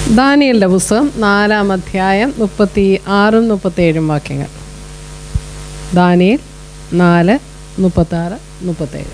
ദാനിയലിൻ്റെ പുസ്തകം നാലാം അധ്യായം മുപ്പത്തി ആറും മുപ്പത്തേഴും വാക്യങ്ങൾ ദാനിയൽ നാല് മുപ്പത്താറ് മുപ്പത്തേഴ്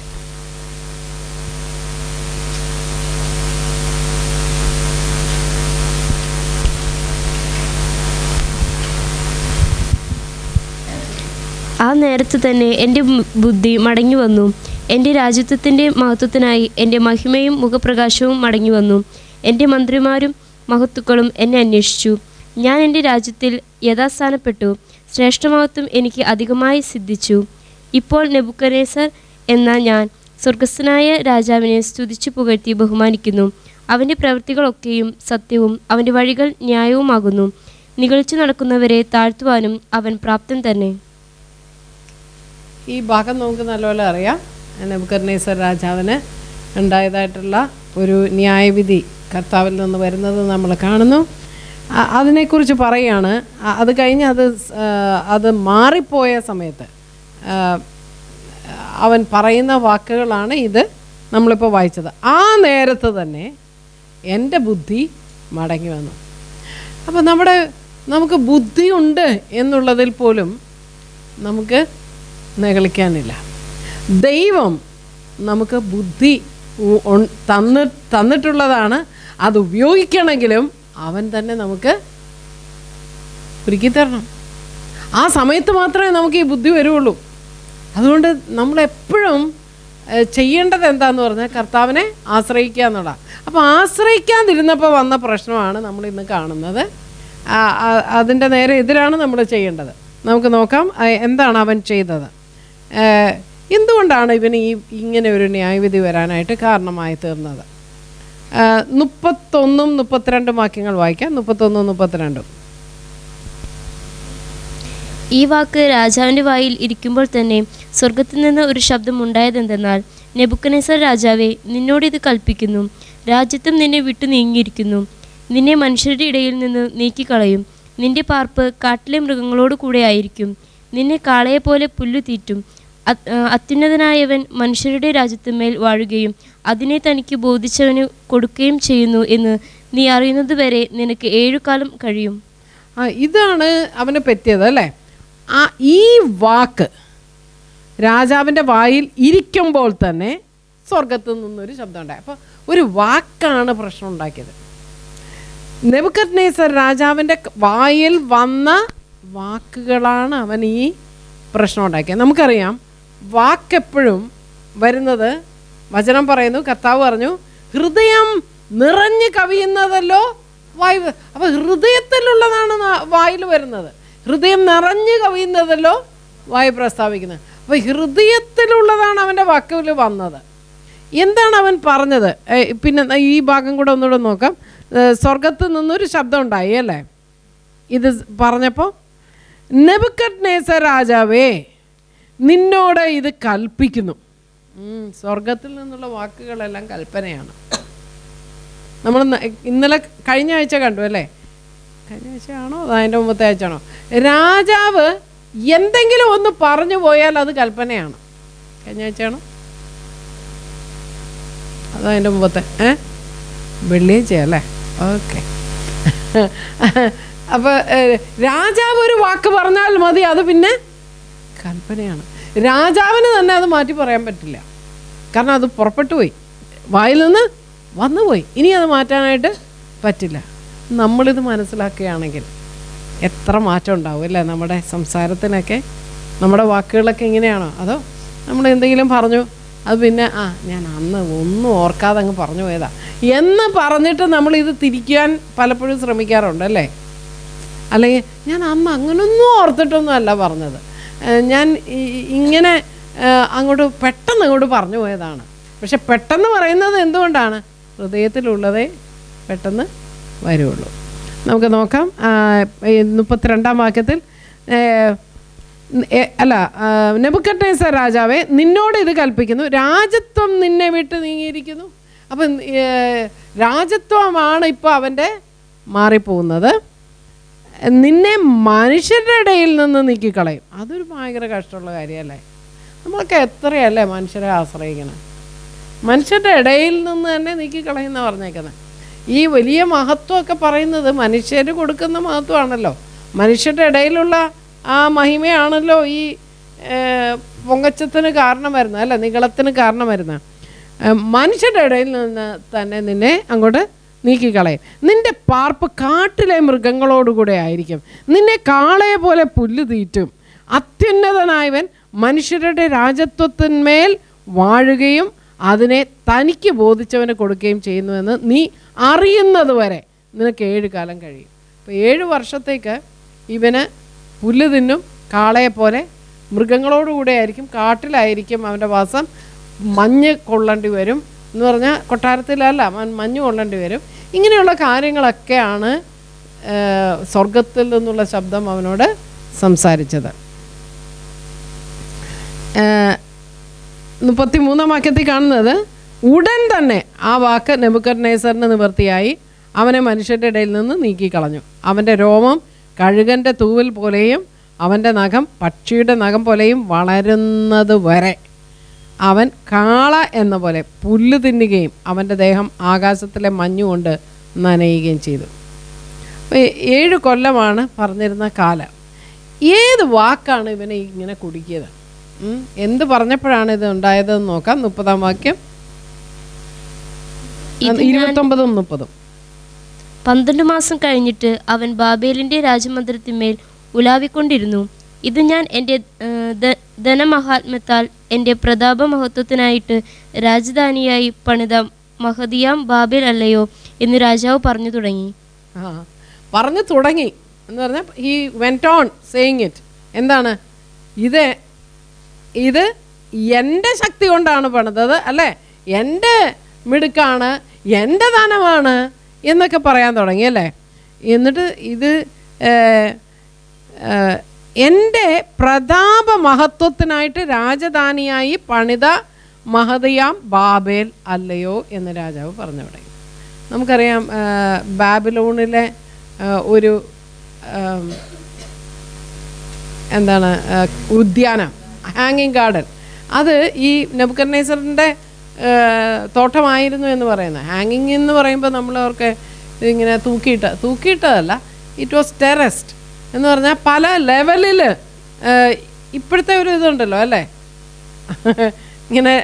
ആ നേരത്ത് തന്നെ എൻ്റെ മു- ബുദ്ധി മടങ്ങി വന്നു എൻ്റെ രാജ്യത്വത്തിൻ്റെ മഹത്വത്തിനായി എൻ്റെ മഹിമയും മുഖപ്രകാശവും മടങ്ങി വന്നു എൻ്റെ മന്ത്രിമാരും മഹത്തുക്കളും എന്നെ അന്വേഷിച്ചു ഞാൻ എൻ്റെ രാജ്യത്തിൽ യഥാസ്ഥാനപ്പെട്ടു ശ്രേഷ്ഠമഹത്വം എനിക്ക് അധികമായി സിദ്ധിച്ചു ഇപ്പോൾ നെബുക്കനേസർ എന്ന ഞാൻ സ്വർഗസ്ഥനായ രാജാവിനെ സ്തുതിച്ചു പുകഴ്ത്തി ബഹുമാനിക്കുന്നു അവൻ്റെ പ്രവൃത്തികളൊക്കെയും സത്യവും അവൻ്റെ വഴികൾ ന്യായവുമാകുന്നു നിഗളിച്ചു നടക്കുന്നവരെ താഴ്ത്തുവാനും അവൻ പ്രാപ്തൻ തന്നെ ഈ ഭാഗം നമുക്ക് നല്ലപോലെ അറിയാം നെബുക്കർനേസർ രാജാവിന് ഉണ്ടായതായിട്ടുള്ള ഒരു ന്യായവിധി കർത്താവിൽ നിന്ന് വരുന്നത് നമ്മൾ കാണുന്നു അ- അതിനെക്കുറിച്ച് പറയുകയാണ് അ- അത് കഴിഞ്ഞ് അത് സ്- ആ, അത് മാറിപ്പോയ സമയത്ത് ആ, അവൻ പറയുന്ന വാക്കുകളാണ് ഇത് നമ്മളിപ്പോൾ വായിച്ചത് ആ നേരത്ത് തന്നെ എൻ്റെ ബുദ്ധി മടങ്ങി വന്നു അപ്പോൾ നമ്മുടെ നമുക്ക് ബുദ്ധിയുണ്ട് എന്നുള്ളതിൽ പോലും നമുക്ക് നിഗളിക്കാനില്ല ദൈവം നമുക്ക് ബുദ്ധി ഉ- ഉൺ- തന്ന് തന്നിട്ടുള്ളതാണ് അത് ഉപയോഗിക്കണമെങ്കിലും അവൻ തന്നെ നമുക്ക് ഒരുക്കി തരണം ആ സമയത്ത് മാത്രമേ നമുക്ക് ഈ ബുദ്ധി വരുള്ളൂ അതുകൊണ്ട് നമ്മളെപ്പോഴും ഏഹ്, ചെയ്യേണ്ടത് എന്താന്ന് പറഞ്ഞാൽ കർത്താവിനെ ആശ്രയിക്കുക എന്നുള്ള അപ്പോൾ ആശ്രയിക്കാതിരുന്നപ്പോൾ വന്ന പ്രശ്നമാണ് നമ്മൾ ഇന്ന് കാണുന്നത് ആ- ആ- അതിൻ്റെ നേരെ എതിരാണ് നമ്മൾ ചെയ്യേണ്ടത് നമുക്ക് നോക്കാം ആ, എന്താണ് അവൻ ചെയ്തത് ഏഹ്, എന്തുകൊണ്ടാണ് ഇവന് ഈ ഇങ്ങനെ ഒരു ന്യായവിധി വരാനായിട്ട് കാരണമായി തീർന്നത് ഏഹ്, മുപ്പത്തൊന്നും മുപ്പത്തിരണ്ടും വാക്യങ്ങൾ വായിക്കാം മുപ്പത്തൊന്നും മുപ്പത്തിരണ്ടും ഈ വാക്ക് രാജാവിൻ്റെ വായിൽ ഇരിക്കുമ്പോൾ തന്നെ സ്വർഗത്തിൽ നിന്ന് ഒരു ശബ്ദം ഉണ്ടായതെന്തെന്നാൽ നെബുക്കനേസർ രാജാവെ നിന്നോട് ഇത് കൽപ്പിക്കുന്നു രാജ്യത്തും നിന്നെ വിട്ടു നീങ്ങിയിരിക്കുന്നു നിന്നെ മനുഷ്യരുടെ ഇടയിൽ നിന്ന് നീക്കിക്കളയും നിന്റെ പാർപ്പ് കാട്ടിലെ മൃഗങ്ങളോട് കൂടെ ആയിരിക്കും നിന്നെ കാളയെപ്പോലെ പുല്ലു തീറ്റും അത്- ആ, അത്യുന്നതനായവൻ മനുഷ്യരുടെ രാജ്യത്തിന്മേൽ വാഴുകയും അതിനെ തനിക്ക് ബോധിച്ചവന് കൊടുക്കുകയും ചെയ്യുന്നു എന്ന് നീ അറിയുന്നതുവരെ നിനക്ക് ഏഴുകാലം കഴിയും ആ ഇതാണ് അവന് പറ്റിയത് അല്ലേ ആ ഈ വാക്ക് രാജാവിൻ്റെ വായിൽ ഇരിക്കുമ്പോൾ തന്നെ സ്വർഗത്തു നിന്നൊരു ശബ്ദം ഉണ്ടായി അപ്പോൾ ഒരു വാക്കാണ് പ്രശ്നം ഉണ്ടാക്കിയത് നെബുക്കത് നേസർ രാജാവിൻ്റെ ക- വായിൽ വന്ന വാക്കുകളാണ് അവൻ ഈ പ്രശ്നം ഉണ്ടാക്കിയത് നമുക്കറിയാം വാക്കെപ്പോഴും വരുന്നത് വചനം പറയുന്നു കർത്താവ് പറഞ്ഞു ഹൃദയം നിറഞ്ഞു കവിയുന്നതല്ലോ വായു അപ്പോൾ ഹൃദയത്തിലുള്ളതാണ് നാ- വായിൽ വരുന്നത് ഹൃദയം നിറഞ്ഞു കവിയുന്നതല്ലോ വായു പ്രസ്താവിക്കുന്നത് അപ്പോൾ ഹൃദയത്തിലുള്ളതാണ് അവൻ്റെ വാക്കുകൾ വന്നത് എന്താണ് അവൻ പറഞ്ഞത് ഏ, പിന്നെ ഈ ഭാഗം കൂടെ ഒന്നുകൂടെ നോക്കാം ഏ, സ്വർഗത്ത് നിന്നൊരു ശബ്ദം ഉണ്ടായി അല്ലേ ഇത് പറഞ്ഞപ്പോൾ നെബുക്കറ്റ് നേസർ രാജാവേ നിന്നോട് ഇത് കൽപ്പിക്കുന്നു ഉം, സ്വർഗത്തിൽ നിന്നുള്ള വാക്കുകളെല്ലാം കൽപ്പനയാണ് നമ്മൾ ഇന്നലെ കഴിഞ്ഞ ആഴ്ച കണ്ടു അല്ലേ കഴിഞ്ഞ ആഴ്ചയാണോ അതോ അതിൻ്റെ മുമ്പത്തെ ആഴ്ചയാണോ രാജാവ് എന്തെങ്കിലും ഒന്ന് പറഞ്ഞു പോയാൽ അത് കൽപ്പനയാണ് കഴിഞ്ഞ ആഴ്ചയാണോ അതോ അതിൻ്റെ മുമ്പത്തെ ഏ വെള്ളിയാഴ്ച അല്ലേ ഓക്കെ അപ്പോൾ രാജാവ് ഒരു വാക്ക് പറഞ്ഞാൽ മതി അത് പിന്നെ കൽപ്പനയാണ് രാജാവിന് തന്നെ അത് മാറ്റി പറയാൻ പറ്റില്ല കാരണം അത് പുറപ്പെട്ടു പോയി വായിൽ നിന്ന് വന്നുപോയി ഇനി അത് മാറ്റാനായിട്ട് പറ്റില്ല നമ്മളിത് മനസ്സിലാക്കുകയാണെങ്കിൽ എത്ര മാറ്റം ഉണ്ടാവും അല്ലേ നമ്മുടെ സംസാരത്തിനൊക്കെ നമ്മുടെ വാക്കുകളൊക്കെ ഇങ്ങനെയാണോ അതോ നമ്മൾ എന്തെങ്കിലും പറഞ്ഞു അത് പിന്നെ ആ ഞാൻ അന്ന് ഒന്നും ഓർക്കാതെ അങ്ങ് പറഞ്ഞു പോയതാ എന്ന് പറഞ്ഞിട്ട് നമ്മൾ ഇത് തിരിക്കാൻ പലപ്പോഴും ശ്രമിക്കാറുണ്ട് അല്ലേ അല്ലെങ്കിൽ ഞാൻ അന്ന് അങ്ങനൊന്നും ഓർത്തിട്ടൊന്നും അല്ല പറഞ്ഞത് ഏഹ് ഞാൻ ഈ- ഇങ്ങനെ ഏഹ് അങ്ങോട്ട് പെട്ടെന്ന് അങ്ങോട്ട് പറഞ്ഞു പോയതാണ് പക്ഷെ പെട്ടെന്ന് പറയുന്നത് എന്തുകൊണ്ടാണ് ഹൃദയത്തിലുള്ളതേ പെട്ടെന്ന് വരുള്ളൂ നമുക്ക് നോക്കാം ആ, ഈ മുപ്പത്തിരണ്ടാം വാക്യത്തിൽ ഏഹ്, ഏ- അല്ല നെബുക്കട്ടേസർ രാജാവെ നിന്നോട് ഇത് കൽപ്പിക്കുന്നു രാജത്വം നിന്നെ വിട്ട് നീങ്ങിയിരിക്കുന്നു അപ്പം ഏഹ്, രാജത്വമാണ് ഇപ്പോൾ അവൻ്റെ മാറിപ്പോകുന്നത് നിന്നെ മനുഷ്യരുടെ ഇടയിൽ നിന്ന് നീക്കിക്കളയും അതൊരു ഭയങ്കര കഷ്ടമുള്ള കാര്യമല്ലേ നമ്മളൊക്കെ എത്രയല്ലേ മനുഷ്യരെ ആശ്രയിക്കണം മനുഷ്യരുടെ ഇടയിൽ നിന്ന് തന്നെ നീക്കിക്കളയുന്ന പറഞ്ഞേക്കുന്നത് ഈ വലിയ മഹത്വമൊക്കെ പറയുന്നത് മനുഷ്യർ കൊടുക്കുന്ന മഹത്വമാണല്ലോ മനുഷ്യരുടെ ഇടയിലുള്ള ആ മഹിമയാണല്ലോ ഈ ഏഹ്, പൊങ്ങച്ചത്തിന് കാരണം വരുന്നത് അല്ല നികളത്തിന് കാരണം വരുന്നത് ഏഹ്, മനുഷ്യരുടെ ഇടയിൽ നിന്ന് തന്നെ നിന്നെ അങ്ങോട്ട് നീക്കിക്കളയും നിന്റെ പാർപ്പ് കാട്ടിലെ മൃഗങ്ങളോടുകൂടെ ആയിരിക്കും നിന്നെ കാളയെ പോലെ പുല്ല് തീറ്റും അത്യുന്നതനായവൻ മനുഷ്യരുടെ രാജത്വത്തിന്മേൽ വാഴുകയും അതിനെ തനിക്ക് ബോധിച്ചവന് കൊടുക്കുകയും ചെയ്യുന്നുവെന്ന് നീ അറിയുന്നത് വരെ നിനക്ക് ഏഴ് കാലം കഴിയും അപ്പോൾ ഏഴ് വർഷത്തേക്ക് ഇവന് പുല്ല് തിന്നും കാളയെ പോലെ മൃഗങ്ങളോടുകൂടെ ആയിരിക്കും കാട്ടിലായിരിക്കും അവൻ്റെ വാസം മഞ്ഞ് കൊള്ളേണ്ടി വരും എന്ന് പറഞ്ഞാൽ കൊട്ടാരത്തിലല്ല മ- മഞ്ഞ് കൊള്ളേണ്ടി വരും ഇങ്ങനെയുള്ള കാര്യങ്ങളൊക്കെയാണ് ഏഹ്, സ്വർഗത്തിൽ നിന്നുള്ള ശബ്ദം അവനോട് സംസാരിച്ചത് മുപ്പത്തി മൂന്നാം വാക്യത്തിൽ കാണുന്നത് ഉടൻ തന്നെ ആ വാക്ക് നെബുക്കർനേസറിന് നിവൃത്തിയായി അവനെ മനുഷ്യരുടെ ഇടയിൽ നിന്ന് നീക്കിക്കളഞ്ഞു അവൻ്റെ രോമം കഴുകൻ്റെ തൂവൽ പോലെയും അവൻ്റെ നഖം പക്ഷിയുടെ നഖം പോലെയും വളരുന്നത് വരെ അവൻ കാള എന്ന പോലെ പുല്ല് തിന്നുകയും അവൻ്റെ ദേഹം ആകാശത്തിലെ മഞ്ഞുകൊണ്ട് നനയുകയും ചെയ്തു അപ്പോൾ ഏഴ് കൊല്ലമാണ് പറഞ്ഞിരുന്ന കാലം ഏത് വാക്കാണ് ഇവനെ ഇങ്ങനെ കുടുക്കിയത് ഉം? എന്ത് പറഞ്ഞപ്പോഴാണ് ഇത് ഉണ്ടായതെന്ന് നോക്കാം മുപ്പതാം വാക്യം ഇരുപത്തൊമ്പതും മുപ്പതും പന്ത്രണ്ട് മാസം കഴിഞ്ഞിട്ട് അവൻ ബാബേലിന്റെ രാജമന്ദിരത്തിന്മേൽ ഉലാവിക്കൊണ്ടിരുന്നു ഇത് ഞാൻ എൻ്റെ ഏഹ്, ധ- ധനമഹാത്മ്യത്താൽ എൻ്റെ പ്രതാപമഹത്വത്തിനായിട്ട് രാജധാനിയായി പണിത മഹദിയാം ബാബേൽ അല്ലയോ എന്ന് രാജാവ് പറഞ്ഞു തുടങ്ങി ആ പറഞ്ഞു തുടങ്ങി എന്ന് പറഞ്ഞാൽ ഈ വെൻറ്റ് ഓൺ സേയിങ് ഇറ്റ് എന്താണ് ഇത് ഇത് എൻ്റെ ശക്തി കൊണ്ടാണ് പണിതത് അല്ലേ എൻ്റെ മിടുക്കാണ് എൻ്റെ ധനമാണ് എന്നൊക്കെ പറയാൻ തുടങ്ങി അല്ലേ എന്നിട്ട് ഇത് ഏഹ്, ഏഹ്, എൻ്റെ പ്രതാപ മഹത്വത്തിനായിട്ട് രാജധാനിയായി പണിത മഹതയാം ബാബേൽ അല്ലയോ എന്ന് രാജാവ് പറഞ്ഞു തുടങ്ങി നമുക്കറിയാം ആ, ബാബിലോണിലെ ആ, ഒരു ആം, എന്താണ് ആ, ഉദ്യാനം ഹാങ്ങിങ് ഗാർഡൻ അത് ഈ നെബുക്കർനേസറിൻ്റെ തോട്ടമായിരുന്നു എന്ന് പറയുന്നത് ഹാങ്ങിങ് എന്ന് പറയുമ്പോൾ നമ്മൾ അവർക്ക് ഇങ്ങനെ തൂക്കിയിട്ട തൂക്കിയിട്ടതല്ല ഇറ്റ് വാസ് ടെറസ്റ്റ് എന്ന് പറഞ്ഞാൽ പല ലെവലിൽ ഇപ്പോഴത്തെ ഒരു ഇതുണ്ടല്ലോ അല്ലേ ഇങ്ങനെ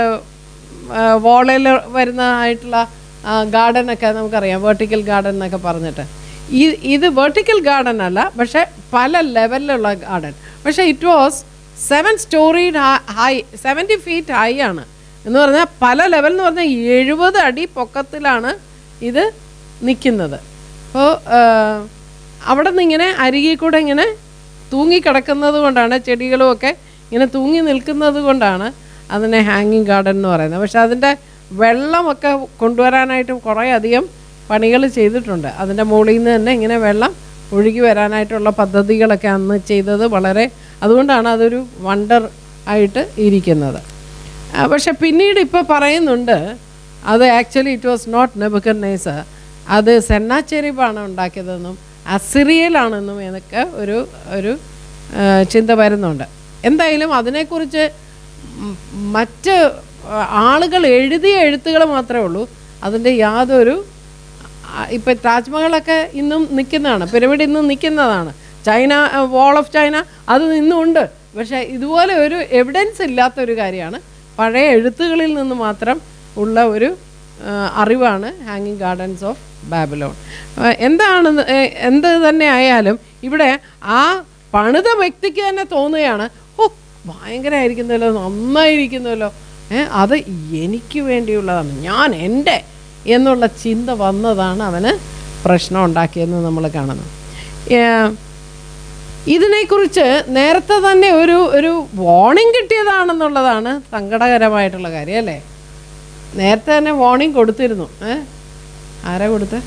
വോളയിൽ വരുന്ന ആയിട്ടുള്ള ഗാർഡനൊക്കെ നമുക്കറിയാം വെർട്ടിക്കൽ ഗാർഡൻ എന്നൊക്കെ പറഞ്ഞിട്ട് ഈ ഇത് വെർട്ടിക്കൽ ഗാർഡൻ അല്ല പക്ഷേ പല ലെവലിലുള്ള ഗാർഡൻ പക്ഷേ it was seven storey high seventy feet high ആണ് എന്ന് പറഞ്ഞാൽ പല ലെവൽ എന്ന് പറഞ്ഞാൽ എഴുപത് അടി പൊക്കത്തിലാണ് ഇത് നിൽക്കുന്നത് അപ്പോൾ അവിടെ നിന്ന് ഇങ്ങനെ അരികിൽ കൂടെ ഇങ്ങനെ തൂങ്ങിക്കിടക്കുന്നത് കൊണ്ടാണ് ചെടികളും ഒക്കെ ഇങ്ങനെ തൂങ്ങി നിൽക്കുന്നത് കൊണ്ടാണ് അതിനെ ഹാങ്ങിങ് ഗാർഡൻ എന്ന് പറയുന്നത് പക്ഷെ അതിൻ്റെ വെള്ളമൊക്കെ കൊണ്ടുവരാനായിട്ട് കുറേ അധികം പണികൾ ചെയ്തിട്ടുണ്ട് അതിൻ്റെ മുകളിൽ നിന്ന് തന്നെ ഇങ്ങനെ വെള്ളം ഒഴുകി വരാനായിട്ടുള്ള പദ്ധതികളൊക്കെ അന്ന് ചെയ്തത് വളരെ അതുകൊണ്ടാണ് അതൊരു വണ്ടർ ആയിട്ട് ഇരിക്കുന്നത് ആ, പക്ഷെ പിന്നീട് ഇപ്പോൾ പറയുന്നുണ്ട് അത് actually it was not Nebuchadnezzar അത് സെന്നാച്ചെരിബാണ് ഉണ്ടാക്കിയതെന്നും അസിറിയയിലാണെന്നും എന്നൊക്കെ ഒരു ഒരു ആ, ചിന്ത വരുന്നുണ്ട് എന്തായാലും അതിനെക്കുറിച്ച് ഉം മറ്റ് ആ, ആളുകൾ എഴുതിയ എഴുത്തുകൾ മാത്രമേ ഉള്ളൂ അതിൻ്റെ യാതൊരു ആ, ഇപ്പൊ താജ്മഹലൊക്കെ ഇന്നും നിൽക്കുന്നതാണ് പിരമിഡ് ഇന്നും നിൽക്കുന്നതാണ് ചൈന വാൾ ഓഫ് ചൈന അത് ഇന്നും ഉണ്ട് പക്ഷേ ഇതുപോലെ ഒരു എവിഡൻസ് ഇല്ലാത്ത ഒരു കാര്യമാണ് പഴയ എഴുത്തുകളിൽ നിന്ന് മാത്രം ഉള്ള ഒരു ആ, അറിവാണ് ഹാങ്ങിങ് ഗാർഡൻസ് ഓഫ് ബാബിലോൺ ആ, എന്താണ് എന്ത് തന്നെ ആയാലും ഇവിടെ ആ പണിത വ്യക്തിക്ക് തന്നെ തോന്നുകയാണ് ഓ ഭയങ്കരമായിരിക്കുന്നല്ലോ നന്നായിരിക്കുന്നല്ലോ ഏ അത് എനിക്ക് വേണ്ടിയുള്ളതാണ് ഞാൻ എൻ്റെ എന്നുള്ള ചിന്ത വന്നതാണ് അവന് പ്രശ്നം ഉണ്ടാക്കിയെന്ന് നമ്മൾ കാണുന്നു ഏ, ഇതിനെക്കുറിച്ച് നേരത്തെ തന്നെ ഒരു ഒരു വാർണിംഗ് കിട്ടിയതാണെന്നുള്ളതാണ് സങ്കടകരമായിട്ടുള്ള കാര്യം അല്ലേ നേരത്തെ തന്നെ വാർണിംഗ് കൊടുത്തിരുന്നു ഏ ആരാ കൊടുത്തത്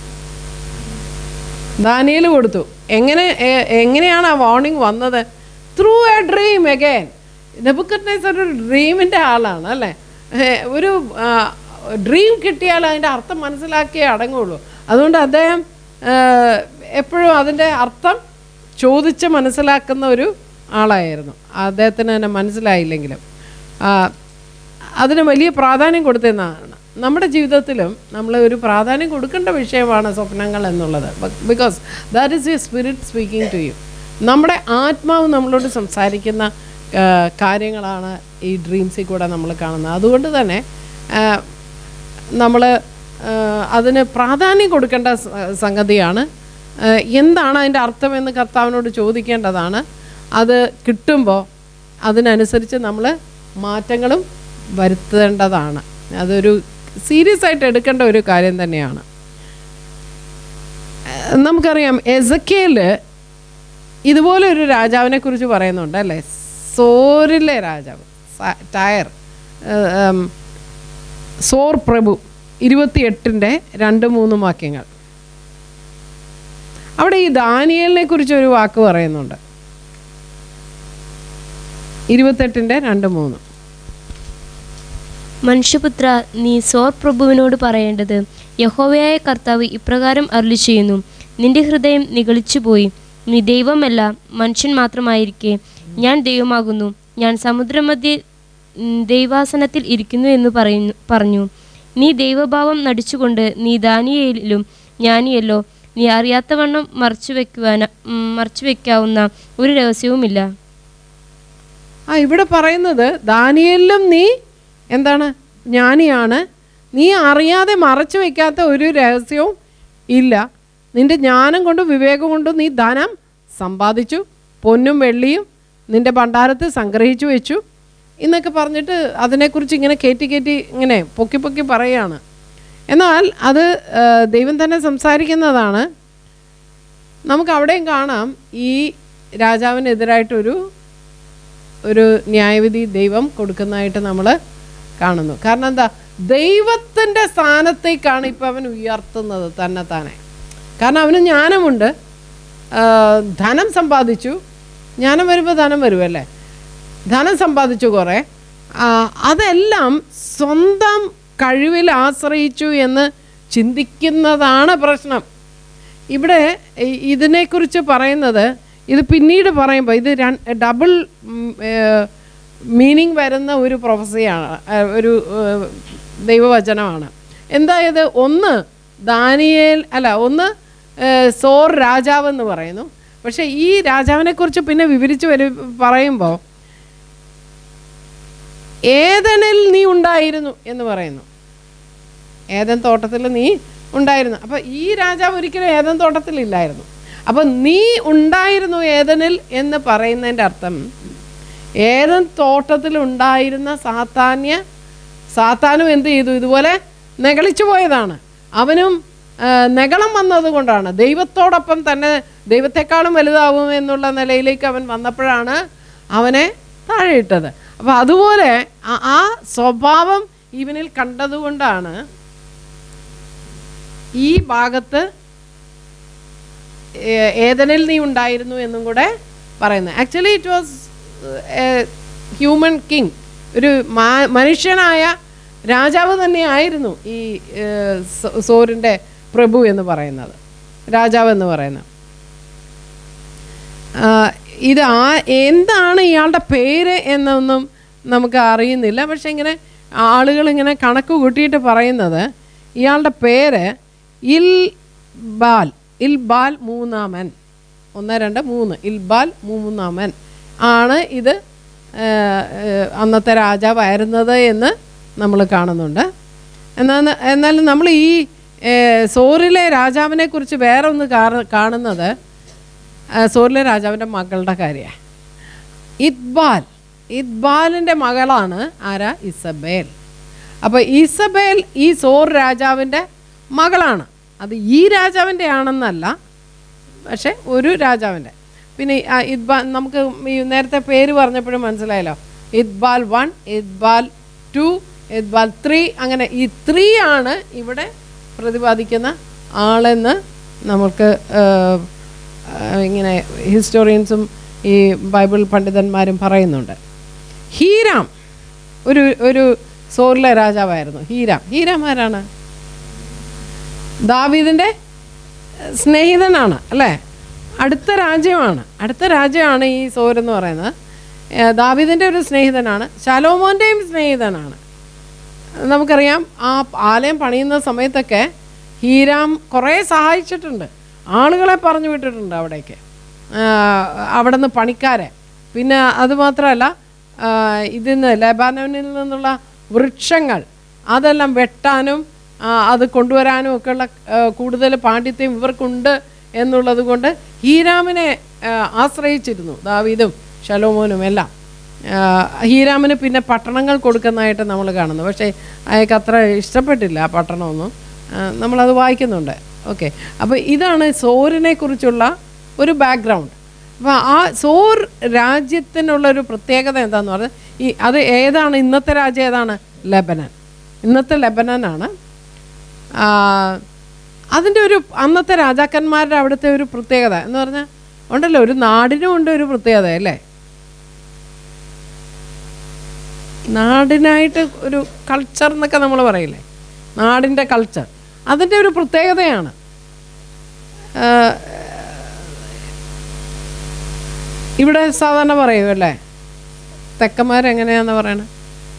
ദാനിയൽ കൊടുത്തു എങ്ങനെ എ- എങ്ങനെയാണ് ആ വാർണിംഗ് വന്നത് through a dream again Nebuchadnezzar ഒരു ഡ്രീമിൻ്റെ ആളാണ് അല്ലേ ഏ, ഒരു ഡ്രീം കിട്ടിയാൽ അതിൻ്റെ അർത്ഥം മനസ്സിലാക്കിയേ അടങ്ങുള്ളൂ അതുകൊണ്ട് അദ്ദേഹം ആ, എപ്പോഴും അതിൻ്റെ അർത്ഥം ചോദിച്ച് മനസ്സിലാക്കുന്ന ഒരു ആളായിരുന്നു അദ്ദേഹത്തിന് തന്നെ മനസ്സിലായില്ലെങ്കിലും ആ, അതിന് വലിയ പ്രാധാന്യം കൊടുത്തെന്നാണ് നമ്മുടെ ജീവിതത്തിലും നമ്മൾ ഒരു പ്രാധാന്യം കൊടുക്കേണ്ട വിഷയമാണ് സ്വപ്നങ്ങൾ എന്നുള്ളത് because that is you spirit speaking to you നമ്മുടെ ആത്മാവ് നമ്മളോട് സംസാരിക്കുന്ന ആ, കാര്യങ്ങളാണ് ഈ ഡ്രീംസിൽ കൂടെ നമ്മൾ കാണുന്നത് അതുകൊണ്ട് തന്നെ നമ്മൾ അതിന് പ്രാധാന്യം കൊടുക്കേണ്ട സ- സംഗതിയാണ് ആ, എന്താണ് അതിൻ്റെ അർത്ഥമെന്ന് കർത്താവിനോട് ചോദിക്കേണ്ടതാണ് അത് കിട്ടുമ്പോൾ അതിനനുസരിച്ച് നമ്മൾ മാറ്റങ്ങളും വരുത്തേണ്ടതാണ് അതൊരു സീരിയസ് ആയിട്ട് എടുക്കേണ്ട ഒരു കാര്യം തന്നെയാണ് ഏഹ് നമുക്കറിയാം എസക്കേല് ഇതുപോലെ ഒരു രാജാവിനെ കുറിച്ച് പറയുന്നുണ്ട് അല്ലേ സോറിലെ രാജാവ് സ- ടയർ ഏഹ്, ഉം, സോർ പ്രഭു ഇരുപത്തിയെട്ടിൻ്റെ രണ്ട് മൂന്നും വാക്യങ്ങൾ അവിടെ ഈ ദാനിയലിനെ കുറിച്ച് ഒരു വാക്ക് പറയുന്നുണ്ട് ഇരുപത്തെട്ടിൻ്റെ രണ്ട് മൂന്ന് മനുഷ്യപുത്ര നീ സോർ പ്രഭുവിനോട് പറയേണ്ടത് യഹോവയായ കർത്താവ് ഇപ്രകാരം അരുളി ചെയ്യുന്നു നിന്റെ ഹൃദയം നിഗളിച്ചുപോയി നീ ദൈവമല്ല മനുഷ്യൻ മാത്രമായിരിക്കെ ഞാൻ ദൈവമാകുന്നു ഞാൻ സമുദ്രമധ്യ ഉം, ദൈവാസനത്തിൽ ഇരിക്കുന്നു എന്ന് പറയുന്നു പറഞ്ഞു നീ ദൈവഭാവം നടിച്ചുകൊണ്ട് നീ ദാനിയേലിലും ജ്ഞാനിയല്ലോ നീ അറിയാത്തവണ്ണം മറച്ചു വെക്കുവാന ഉം, മറച്ചു വെക്കാവുന്ന ഒരു രഹസ്യവുമില്ല ആ ഇവിടെ പറയുന്നത് ദാനിയലിലും നീ എന്താണ് ജ്ഞാനിയാണ് നീ അറിയാതെ മറച്ചു വെക്കാത്ത ഒരു രഹസ്യവും ഇല്ല നിന്റെ ജ്ഞാനം കൊണ്ടും വിവേകം കൊണ്ടും നീ ധനം സമ്പാദിച്ചു പൊന്നും വെള്ളിയും നിന്റെ ഭണ്ഡാരത്ത് സംഗ്രഹിച്ചു വെച്ചു എന്നൊക്കെ പറഞ്ഞിട്ട് അതിനെക്കുറിച്ച് ഇങ്ങനെ കയറ്റി കയറ്റി ഇങ്ങനെ പൊക്കി പൊക്കി പറയുകയാണ് എന്നാൽ അത് ആ, ദൈവം തന്നെ സംസാരിക്കുന്നതാണ് നമുക്ക് അവിടെയും കാണാം ഈ രാജാവിനെതിരായിട്ടൊരു ഒരു ന്യായവിധി ദൈവം കൊടുക്കുന്നതായിട്ട് നമ്മൾ കാണുന്നു കാരണം എന്താ ദൈവത്തിൻ്റെ സ്ഥാനത്തേക്കാണ് ഇപ്പം അവൻ ഉയർത്തുന്നത് തന്നെ താനെ കാരണം അവന് ജ്ഞാനമുണ്ട് ആ, ധനം സമ്പാദിച്ചു ജ്ഞാനം വരുമ്പോൾ ധനം വരുമല്ലേ ധനം സമ്പാദിച്ചു കുറേ ആ, അതെല്ലാം സ്വന്തം കഴിവിൽ ആശ്രയിച്ചു എന്ന് ചിന്തിക്കുന്നതാണ് പ്രശ്നം ഇവിടെ ഇ- ഇതിനെക്കുറിച്ച് പറയുന്നത് ഇത് പിന്നീട് പറയുമ്പോൾ ഇത് ഡബിൾ മീനിങ് വരുന്ന ഒരു പ്രൊഫസിയാണ് ഒരു ഏഹ്, ദൈവവചനമാണ് എന്തായത് ഒന്ന് ദാനിയേൽ അല്ല ഒന്ന് ഏഹ്, സോർ രാജാവെന്ന് പറയുന്നു പക്ഷേ ഈ രാജാവിനെക്കുറിച്ച് പിന്നെ വിവരിച്ച് വരു പറയുമ്പോൾ ഏതനിൽ നീ ഉണ്ടായിരുന്നു എന്ന് പറയുന്നു ഏതൻ തോട്ടത്തിൽ നീ ഉണ്ടായിരുന്നു അപ്പോൾ ഈ രാജാവ് ഒരിക്കലും ഏതൻ തോട്ടത്തിലില്ലായിരുന്നു അപ്പോൾ നീ ഉണ്ടായിരുന്നു ഏതനിൽ എന്ന് പറയുന്നതിൻ്റെ അർത്ഥം ഏതൻ തോട്ടത്തിൽ ഉണ്ടായിരുന്ന സാത്താന്യ സാത്താനും എന്ത് ചെയ്തു ഇതുപോലെ നെകളിച്ചു പോയതാണ് അവനും ആ, നെഗളം വന്നത് കൊണ്ടാണ് ദൈവത്തോടൊപ്പം തന്നെ ദൈവത്തെക്കാളും വലുതാവും എന്നുള്ള നിലയിലേക്ക് അവൻ വന്നപ്പോഴാണ് അവനെ താഴെയിട്ടത് അപ്പോൾ അതുപോലെ ആ- ആ സ്വഭാവം ഇവനിൽ കണ്ടതുകൊണ്ടാണ് ഈ ഭാഗത്ത് ഏ- ഏതനിൽ നീ ഉണ്ടായിരുന്നു എന്നും കൂടെ പറയുന്നത് actually it was human king ഒരു മാ- മനുഷ്യനായ രാജാവ് തന്നെയായിരുന്നു ഈ ഏ, സോ- സോറിൻ്റെ പ്രഭു എന്ന് പറയുന്നത് രാജാവ് എന്ന് പറയുന്നത് ആ, ഇത് ആ എന്താണ് ഇയാളുടെ പേര് എന്നൊന്നും നമുക്ക് അറിയുന്നില്ല പക്ഷെ ഇങ്ങനെ ആളുകൾ ഇങ്ങനെ കണക്ക് കൂട്ടിയിട്ട് പറയുന്നത് ഇയാളുടെ പേര് ഇൽ ബാൽ ഇൽ ബാൽ മൂന്നാമൻ ഒന്ന് രണ്ട് മൂന്ന് ഇൽബാൽ മൂന്നാമൻ ആണ് ഇത് ആ, ആ, അന്നത്തെ രാജാവായിരുന്നത് എന്ന് നമ്മൾ കാണുന്നുണ്ട് എന്നാൽ എന്നാൽ നമ്മൾ ഈ ഏ, സോറിലെ രാജാവിനെ കുറിച്ച് വേറെ ഒന്ന് കാര- കാണുന്നത് ആ, സോറിലെ രാജാവിൻ്റെ മകളുടെ കാര്യമാണ് ഇദ്ബാൽ ഇദ്ബാലിൻ്റെ മകളാണ് ആരാ ഇസബേൽ അപ്പോൾ ഇസബേൽ ഈ സോർ രാജാവിൻ്റെ മകളാണ് അത് ഈ രാജാവിൻ്റെ ആണെന്നല്ല പക്ഷെ ഒരു രാജാവിൻ്റെ പിന്നെ ഈ, ആ, ഇദ്ബാൽ നമുക്ക് ഈ നേരത്തെ പേര് പറഞ്ഞപ്പോഴും മനസ്സിലായല്ലോ ഇദ്ബാൽ വൺ ഇദ്ബാൽ ടു ഇദ്ബാൽ ത്രീ അങ്ങനെ ഈ ത്രീ ആണ് ഇവിടെ പ്രതിപാദിക്കുന്ന ആളെന്ന് നമുക്ക് ആ, ആ, ഇങ്ങനെ ഹിസ്റ്റോറിയൻസും ഈ ബൈബിൾ പണ്ഡിതന്മാരും പറയുന്നുണ്ട് ഹീരാം ഒരു ഒരു സോറിലെ രാജാവായിരുന്നു ഹീരാം ഹീരാം ആരാണ് ദാവീദിൻ്റെ സ്നേഹിതനാണ് അല്ലേ അടുത്ത രാജ്യമാണ് അടുത്ത രാജ്യമാണ് ഈ സോർ എന്ന് പറയുന്നത് ഏഹ് ദാവീദിൻ്റെ ഒരു സ്നേഹിതനാണ് ശലോമോൻ്റെയും സ്നേഹിതനാണ് നമുക്കറിയാം ആ ആലയം പണിയുന്ന സമയത്തൊക്കെ ഹീരാം കുറേ സഹായിച്ചിട്ടുണ്ട് ആളുകളെ പറഞ്ഞു വിട്ടിട്ടുണ്ട് അവിടേക്ക് ആ, അവിടുന്ന് പണിക്കാരെ പിന്നെ അതുമാത്രമല്ല ആ, ഇതിന്ന് ലെബാനോനിൽ നിന്നുള്ള വൃക്ഷങ്ങൾ അതെല്ലാം വെട്ടാനും ആ, അത് കൊണ്ടുവരാനും ഒക്കെയുള്ള ആ, കൂടുതൽ പാണ്ഡിത്യം ഇവർക്കുണ്ട് എന്നുള്ളത് കൊണ്ട് ഹീരാമിനെ ആ, ആശ്രയിച്ചിരുന്നു ദാവീദും ശലോമോനും എല്ലാം ആ, ഹീരാമിന് പിന്നെ പട്ടണങ്ങൾ കൊടുക്കുന്നതായിട്ട് നമ്മൾ കാണുന്നു പക്ഷേ അയാൾക്ക് അത്ര ഇഷ്ടപ്പെട്ടില്ല ആ പട്ടണമൊന്നും ആ, നമ്മളത് വായിക്കുന്നുണ്ട് ഓക്കെ അപ്പോൾ ഇതാണ് സോറിനെ കുറിച്ചുള്ള ഒരു ബാക്ക്ഗ്രൗണ്ട് അപ്പോൾ ആ സോർ രാജ്യത്തിനുള്ള ഒരു പ്രത്യേകത എന്താണെന്ന് പറഞ്ഞാൽ ഈ അത് ഏതാണ് ഇന്നത്തെ രാജ്യം ഏതാണ് ലെബനൻ ഇന്നത്തെ ലെബനനാണ് ആ, അതിൻ്റെ ഒരു അന്നത്തെ രാജാക്കന്മാരുടെ അവിടുത്തെ ഒരു പ്രത്യേകത എന്ന് പറഞ്ഞാൽ ഉണ്ടല്ലോ ഒരു നാടിനും ഉണ്ട് ഒരു പ്രത്യേകത അല്ലേ നാടിനായിട്ട് ഒരു കൾച്ചർ എന്നൊക്കെ നമ്മൾ പറയില്ലേ നാടിൻ്റെ കൾച്ചർ അതിൻ്റെ ഒരു പ്രത്യേകതയാണ് ആ, ഇവിടെ സാധാരണ പറയും അല്ലേ തെക്കന്മാരെങ്ങനെയാന്ന് പറയണത്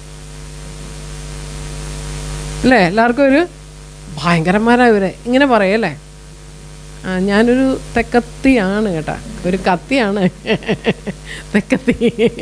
അല്ലേ എല്ലാവർക്കും ഒരു ഭയങ്കരന്മാരാ ഇവരെ ഇങ്ങനെ പറയല്ലേ ആ ഞാനൊരു തെക്കത്തിയാണ് കേട്ടാ ഒരു കത്തിയാണ് തെക്കത്തി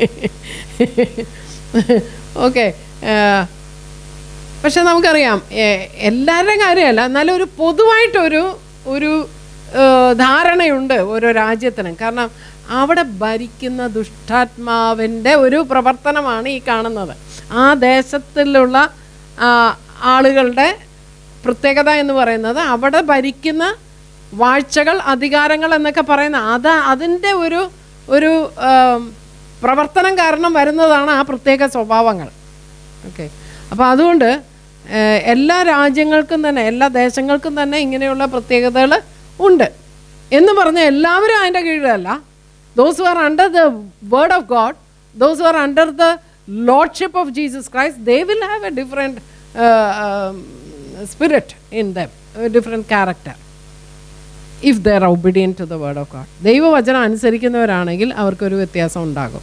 ഓക്കെ പക്ഷെ നമുക്കറിയാം ഏ- എല്ലാവരുടെയും കാര്യമല്ല എന്നാലും ഒരു പൊതുവായിട്ടൊരു ഒരു ഏ, ധാരണയുണ്ട് ഓരോ രാജ്യത്തിനും കാരണം അവിടെ ഭരിക്കുന്ന ദുഷ്ടാത്മാവിൻ്റെ ഒരു പ്രവർത്തനമാണ് ഈ കാണുന്നത് ആ ദേശത്തിലുള്ള ആ, ആളുകളുടെ പ്രത്യേകത എന്ന് പറയുന്നത് അവിടെ ഭരിക്കുന്ന വാഴ്ചകൾ അധികാരങ്ങൾ എന്നൊക്കെ പറയുന്ന അത് അതിൻ്റെ ഒരു ഒരു ആം, പ്രവർത്തനം കാരണം വരുന്നതാണ് ആ പ്രത്യേക സ്വഭാവങ്ങൾ ഓക്കെ അപ്പോൾ അതുകൊണ്ട് ഏഹ്, എല്ലാ രാജ്യങ്ങൾക്കും തന്നെ എല്ലാ ദേശങ്ങൾക്കും തന്നെ ഇങ്ങനെയുള്ള പ്രത്യേകതകൾ ഉണ്ട് എന്ന് പറഞ്ഞാൽ എല്ലാവരും അതിൻ്റെ കീഴിലല്ല those are under the word of God those are under the lordship of Jesus Christ they will have a different spirit in them different character if they're obedient to the word of God ദൈവവചനം അനുസരിക്കുന്നവരാണെങ്കിൽ അവർക്കൊരു വ്യത്യാസം ഉണ്ടാകും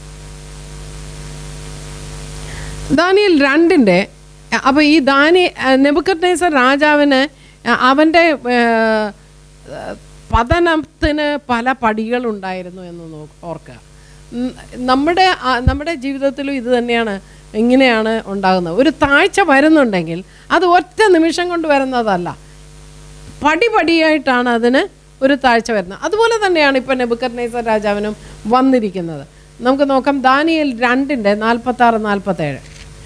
ദാനിയൽ രണ്ടിൻ്റെ അപ്പോൾ ഈ ദാനി നെബുക്കറ്റ്നേസർ രാജാവിന് അവൻ്റെ ഏഹ്, പതനത്തിന് പല പടികളുണ്ടായിരുന്നു എന്ന് നോ- ഓർക്കുക ഉം, നമ്മുടെ ആ- നമ്മുടെ ജീവിതത്തിലും ഇത് തന്നെയാണ് ഇങ്ങനെയാണ് ഉണ്ടാകുന്നത് ഒരു താഴ്ച വരുന്നുണ്ടെങ്കിൽ അത് ഒറ്റ നിമിഷം കൊണ്ട് വരുന്നതല്ല പടിപടിയായിട്ടാണ് അതിന് ഒരു താഴ്ച വരുന്നത് അതുപോലെ തന്നെയാണ് ഇപ്പം നെബുക്കർനേസർ രാജാവിനും വന്നിരിക്കുന്നത് നമുക്ക് നോക്കാം ദാനിയൽ രണ്ടിൻ്റെ നാൽപ്പത്തി ആറ് നാൽപ്പത്തേഴ്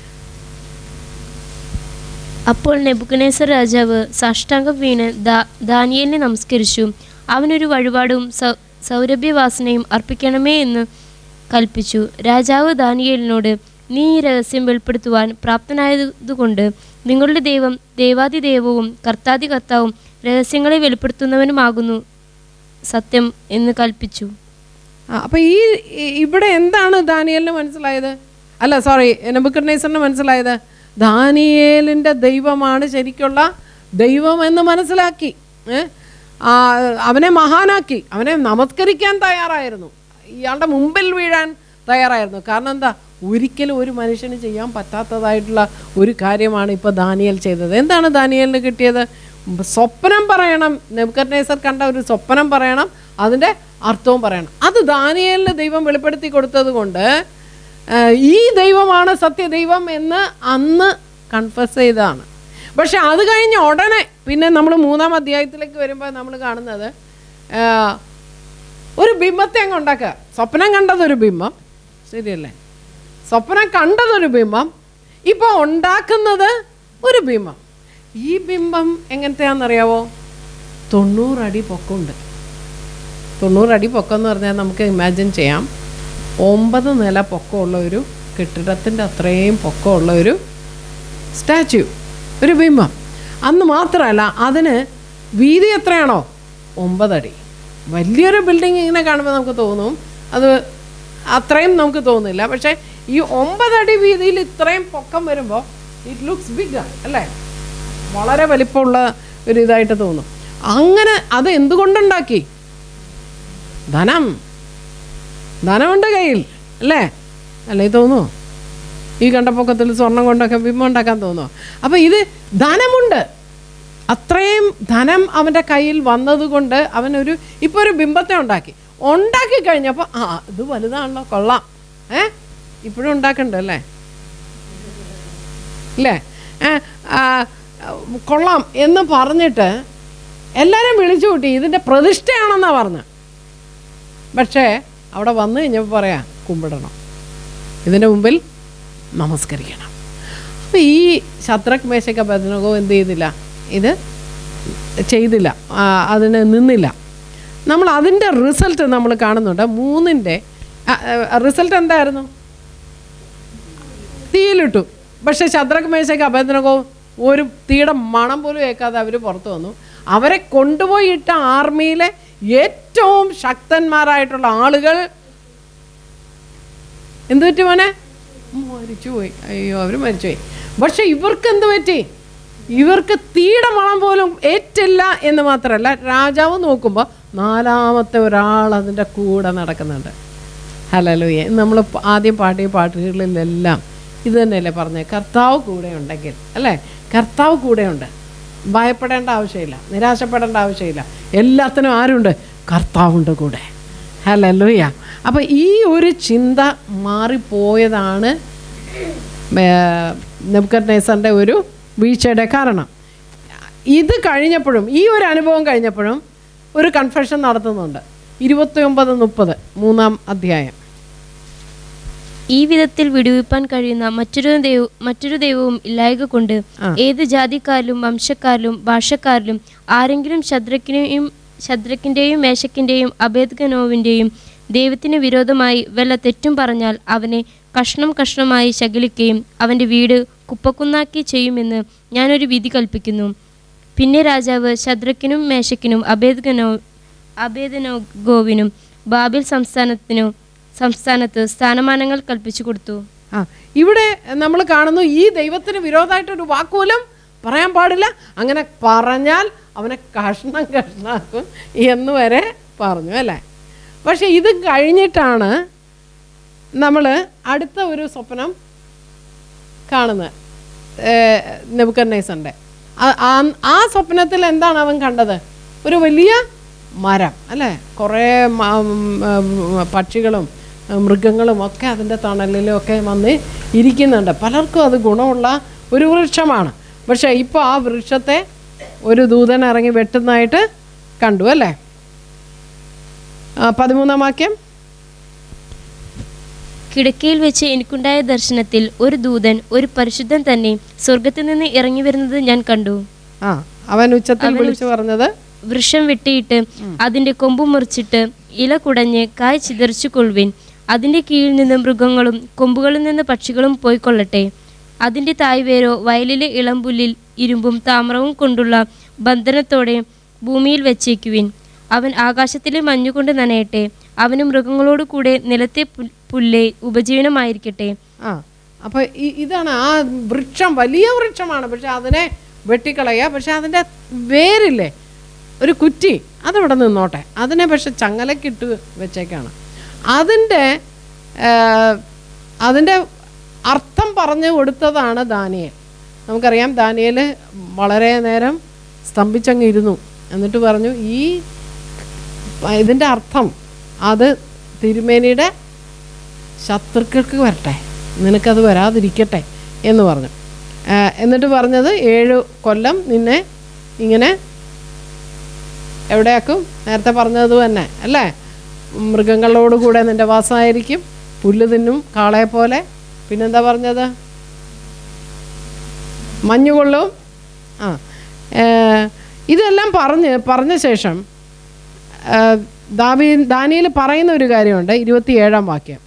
അപ്പോൾ നെബുക്കനേസർ രാജാവ് സാഷ്ടാംഗം വീണ് ദാ- ദാനിയേലിനെ നമസ്കരിച്ചു അവനൊരു വഴിപാടും സൗ സൗരഭ്യവാസനയും അർപ്പിക്കണമേ എന്ന് കൽപ്പിച്ചു രാജാവ് ദാനിയേലിനോട് നീ ഈ രഹസ്യം വെളിപ്പെടുത്തുവാൻ പ്രാപ്തനായതുകൊണ്ട് നിങ്ങളുടെ ദൈവം ദേവാദിദേവവും കർത്താതി കർത്താവും രഹസ്യങ്ങളെ വെളിപ്പെടുത്തുന്നവനുമാകുന്നു സത്യം എന്ന് കൽപ്പിച്ചു ആ, അപ്പൊ ഈ ഈ- ഇവിടെ എന്താണ് ദാനിയേലിന് മനസ്സിലായത് അല്ല സോറി നെബുക്കർനേസറിന് മനസ്സിലായത് ദാനിയേലിൻ്റെ ദൈവമാണ് ശരിക്കുള്ള ദൈവം എന്ന് മനസ്സിലാക്കി ഏ? ആ, അവനെ മഹാനാക്കി അവനെ നമസ്കരിക്കാൻ തയ്യാറായിരുന്നു ഇയാളുടെ മുമ്പിൽ വീഴാൻ തയ്യാറായിരുന്നു കാരണം എന്താ ഒരിക്കലും ഒരു മനുഷ്യന് ചെയ്യാൻ പറ്റാത്തതായിട്ടുള്ള ഒരു കാര്യമാണ് ഇപ്പോൾ ദാനിയേൽ ചെയ്തത് എന്താണ് ദാനിയേലിന് കിട്ടിയത് സ്വപ്നം പറയണം നെബുക്കർനേസർ കണ്ട ഒരു സ്വപ്നം പറയണം അതിൻ്റെ അർത്ഥവും പറയണം അത് ദാനിയേലിന് ദൈവം വെളിപ്പെടുത്തി കൊടുത്തത് കൊണ്ട് ആഹ്, ഈ ദൈവമാണ് സത്യദൈവം എന്ന് അന്ന് കൺഫസ് ചെയ്തതാണ് പക്ഷെ അത് കഴിഞ്ഞ് ഉടനെ പിന്നെ നമ്മൾ മൂന്നാം അധ്യായത്തിലേക്ക് വരുമ്പോൾ നമ്മൾ കാണുന്നത് ആഹ്, ഒരു ബിംബത്തെ അങ്ങ് ഉണ്ടാക്കുക സ്വപ്നം കണ്ടതൊരു ബിംബം ശരിയല്ലേ സ്വപ്നം കണ്ടതൊരു ബിംബം ഇപ്പോൾ ഉണ്ടാക്കുന്നത് ഒരു ബിംബം ഈ ബിംബം എങ്ങനത്തെയാണെന്നറിയാവോ തൊണ്ണൂറടി പൊക്കമുണ്ട് തൊണ്ണൂറടി പൊക്കം എന്ന് പറഞ്ഞാൽ നമുക്ക് ഇമാജിൻ ചെയ്യാം ഒമ്പത് നില പൊക്കമുള്ള ഒരു കെട്ടിടത്തിൻ്റെ അത്രയും പൊക്കമുള്ള ഒരു സ്റ്റാച്യു ഒരു ബിംബം അന്ന് മാത്രമല്ല അതിന് വീതി എത്രയാണോ ഒമ്പതടി വലിയൊരു ബിൽഡിംഗ് ഇങ്ങനെ കാണുമ്പോൾ നമുക്ക് തോന്നും അത് അത്രയും നമുക്ക് തോന്നില്ല പക്ഷേ ഈ ഒമ്പതടി വീതിയിൽ ഇത്രയും പൊക്കം വരുമ്പോൾ ഇറ്റ് ലുക്സ് ബിഗ് അല്ലേ വളരെ വലിപ്പമുള്ള ഒരു ഇതായിട്ട് തോന്നും അങ്ങനെ അത് എന്തുകൊണ്ടുണ്ടാക്കി ധനം ധനമുണ്ട് കയ്യിൽ അല്ലേ അല്ലേ തോന്നുമോ ഈ കണ്ടപ്പൊക്കത്തിൽ സ്വർണം കൊണ്ടൊക്കെ ബിംബം ഉണ്ടാക്കാൻ തോന്നുമോ അപ്പോൾ ഇത് ധനമുണ്ട് അത്രയും ധനം അവൻ്റെ കയ്യിൽ വന്നതുകൊണ്ട് അവനൊരു ഇപ്പോൾ ഒരു ബിംബത്തെ ഉണ്ടാക്കി ഉണ്ടാക്കി കഴിഞ്ഞപ്പോൾ ആ ഇത് വലുതാണല്ലോ കൊള്ളാം ഏ ഇപ്പോഴും ഉണ്ടാക്കണ്ട അല്ലേ ഇല്ലേ ഏ, ആ, കൊള്ളാം എന്ന് പറഞ്ഞിട്ട് എല്ലാവരും വിളിച്ചു കൂട്ടി ഇതിൻ്റെ പ്രതിഷ്ഠയാണെന്നാണ് പറഞ്ഞത് പക്ഷേ അവിടെ വന്നു കഴിഞ്ഞപ്പോൾ പറയാം കുമ്പിടണം ഇതിൻ്റെ മുമ്പിൽ നമസ്കരിക്കണം അപ്പോൾ ഈ ശത്രക് മേശക ബദനകോ എന്ത് ചെയ്തില്ല ഇത് ചെയ്തില്ല ആ, അതിന് നിന്നില്ല നമ്മൾ അതിൻ്റെ റിസൾട്ട് നമ്മൾ കാണുന്നുണ്ട് മൂന്നിൻ്റെ റിസൾട്ട് എന്തായിരുന്നു തീയിലിട്ടു പക്ഷെ ശദ്രക് മേശയ്ക്ക് അഭേദനകോ ഒരു തീയുടെ മണം പോലും ഏൽക്കാതെ അവർ പുറത്തു വന്നു അവരെ കൊണ്ടുപോയി ഇട്ട ആർമിയിലെ ഏറ്റവും ശക്തന്മാരായിട്ടുള്ള ആളുകൾ എന്ത് പറ്റി മോനെ മരിച്ചുപോയി അയ്യോ അവർ മരിച്ചുപോയി പക്ഷെ ഇവർക്ക് എന്ത് പറ്റി ഇവർക്ക് തീയുടെ മണം പോലും ഏറ്റില്ല എന്ന് മാത്രമല്ല രാജാവ് നോക്കുമ്പോൾ നാലാമത്തെ ഒരാൾ അതിൻ്റെ കൂടെ നടക്കുന്നുണ്ട് ഹലലുയെ നമ്മൾ ആദ്യം പാടിയ പാട്ടുകളിലെല്ലാം ഇത് തന്നെയല്ലേ പറഞ്ഞത് കർത്താവ് കൂടെ ഉണ്ടെങ്കിൽ അല്ലേ കർത്താവ് കൂടെയുണ്ട് ഭയപ്പെടേണ്ട ആവശ്യമില്ല നിരാശപ്പെടേണ്ട ആവശ്യമില്ല എല്ലാത്തിനും ആരുണ്ട് കർത്താവുണ്ട് കൂടെ ഹലലുയ അപ്പോൾ ഈ ഒരു ചിന്ത മാറിപ്പോയതാണ് നെബ്കർനേസറിൻ്റെ ഒരു വീഴ്ചയുടെ കാരണം ഇത് കഴിഞ്ഞപ്പോഴും ഈ ഒരു അനുഭവം കഴിഞ്ഞപ്പോഴും ഒരു കൺഫെഷൻ നടത്തുന്നുണ്ട് ഇരുപത്തി ഒമ്പത് മുപ്പത് മൂന്നാം അധ്യായം ഈ വിധത്തിൽ വിടുവിപ്പാൻ കഴിയുന്ന മറ്റൊരു ദൈവ മറ്റൊരു ദൈവവും ഇല്ലായക കൊണ്ട് ആ. ഏത് ജാതിക്കാരിലും വംശക്കാരിലും ഭാഷക്കാരിലും ആരെങ്കിലും ശദ്രക്കിനെയും ശദ്രക്കിൻ്റെയും മേശക്കിൻ്റെയും അഭേദ്ഗനോവിൻ്റെയും ദൈവത്തിന് വിരോധമായി വല്ല തെറ്റും പറഞ്ഞാൽ അവനെ കഷ്ണം കഷ്ണമായി ശകലിക്കുകയും അവൻ്റെ വീട് കുപ്പക്കുന്നാക്കി ചെയ്യുമെന്ന് ഞാനൊരു വിധി കൽപ്പിക്കുന്നു പിന്നെ രാജാവ് ശദ്രക്കിനും മേശക്കിനും അഭേദ്ഗനോ അഭേദനോഗോവിനും ബാബിൽ സംസ്ഥാനത്തിനു സംസ്ഥാനത്ത് സ്ഥാനമാനങ്ങൾ കൽപ്പിച്ചു കൊടുത്തു ആ ഇവിടെ നമ്മൾ കാണുന്നു ഈ ദൈവത്തിന് വിരോധമായിട്ടൊരു വാക്കുപോലും പറയാൻ പാടില്ല അങ്ങനെ പറഞ്ഞാൽ അവനെ കഷ്ണം കഷ്ണാക്കും എന്ന് വരെ പറഞ്ഞു അല്ലേ പക്ഷെ ഇത് കഴിഞ്ഞിട്ടാണ് നമ്മൾ അടുത്ത ഒരു സ്വപ്നം കാണുന്നത് നെബുക്കന്നേസൻ്റെ ആ സ്വപ്നത്തിൽ എന്താണ് അവൻ കണ്ടത് ഒരു വലിയ മരം അല്ലേ കുറേ മ- ഉം, പക്ഷികളും മൃഗങ്ങളും ഒക്കെ അതിൻ്റെ തണലിലും ഒക്കെ വന്ന് ഇരിക്കുന്നുണ്ട് പലർക്കും അത് ഗുണമുള്ള ഒരു വൃക്ഷമാണ് പക്ഷേ ഇപ്പോൾ ആ വൃക്ഷത്തെ ഒരു ദൂതൻ ഇറങ്ങി വെട്ടുന്നതായിട്ട് കണ്ടു അല്ലേ ആ, പതിമൂന്നാം വാക്യം കിടക്കയിൽ വെച്ച് എനിക്കുണ്ടായ ദർശനത്തിൽ ഒരു ദൂതൻ ഒരു പരിശുദ്ധൻ തന്നെ സ്വർഗത്തിൽ നിന്ന് ഇറങ്ങി വരുന്നത് ഞാൻ കണ്ടു ആ അവൻ ഉച്ചത്തിൽ വിളിച്ചു പറഞ്ഞത് വൃക്ഷം വെട്ടിയിട്ട് അതിന്റെ കൊമ്പ് മുറിച്ചിട്ട് ഇല കുടഞ്ഞ് കായ് ചിതറിച്ചു കൊള്ളുവിൻ അതിന്റെ കീഴിൽ നിന്ന് മൃഗങ്ങളും കൊമ്പുകളിൽ നിന്ന് പക്ഷികളും പോയിക്കൊള്ളട്ടെ അതിന്റെ തായ്വേരോ വയലിലെ ഇളംപുല്ലിൽ ഇരുമ്പും താമ്രവും കൊണ്ടുള്ള ബന്ധനത്തോടെ ഭൂമിയിൽ വെച്ചേക്കുവിൻ അവൻ ആകാശത്തിലെ മഞ്ഞുകൊണ്ട് നനയട്ടെ അവന് മൃഗങ്ങളോട് കൂടെ നിലത്തെ പുൽ- പുല്ല് ഉപജീവനമായിരിക്കട്ടെ ആ അപ്പോൾ ഇതാണ് ആ വൃക്ഷം വലിയ വൃക്ഷമാണ് പക്ഷെ അതിനെ വെട്ടിക്കളയുക പക്ഷെ അതിൻ്റെ വേരില്ലേ ഒരു കുറ്റി അതവിടെ നിന്നോട്ടെ അതിനെ പക്ഷെ ചങ്ങലക്കിട്ട് വെച്ചേക്കാണ് അതിൻ്റെ അതിൻ്റെ അർത്ഥം പറഞ്ഞു കൊടുത്തതാണ് ദാനിയേൽ നമുക്കറിയാം ദാനിയേൽ വളരെ നേരം സ്തംഭിച്ചങ്ങ് ഇരുന്നു എന്നിട്ട് പറഞ്ഞു ഈ ഇതിൻ്റെ അർത്ഥം അത് തിരുമേനിയുടെ ശത്രുക്കൾക്ക് വരട്ടെ നിനക്കത് വരാതിരിക്കട്ടെ എന്ന് പറഞ്ഞു ആ, എന്നിട്ട് പറഞ്ഞത് ഏഴ് കൊല്ലം നിന്നെ ഇങ്ങനെ എവിടെയാക്കും നേരത്തെ പറഞ്ഞത് തന്നെ അല്ലേ മൃഗങ്ങളോട് കൂടെ നിൻ്റെ വാസമായിരിക്കും പുല്ല് തിന്നും കാളയെ പോലെ പിന്നെന്താ പറഞ്ഞത് മഞ്ഞുകൊള്ളും ആ ഏ, ഇതെല്ലാം പറഞ്ഞ് പറഞ്ഞ ശേഷം ആ, ദാവി ദാനിയിൽ പറയുന്ന ഒരു കാര്യമുണ്ട് ഇരുപത്തിയേഴാം വാക്യം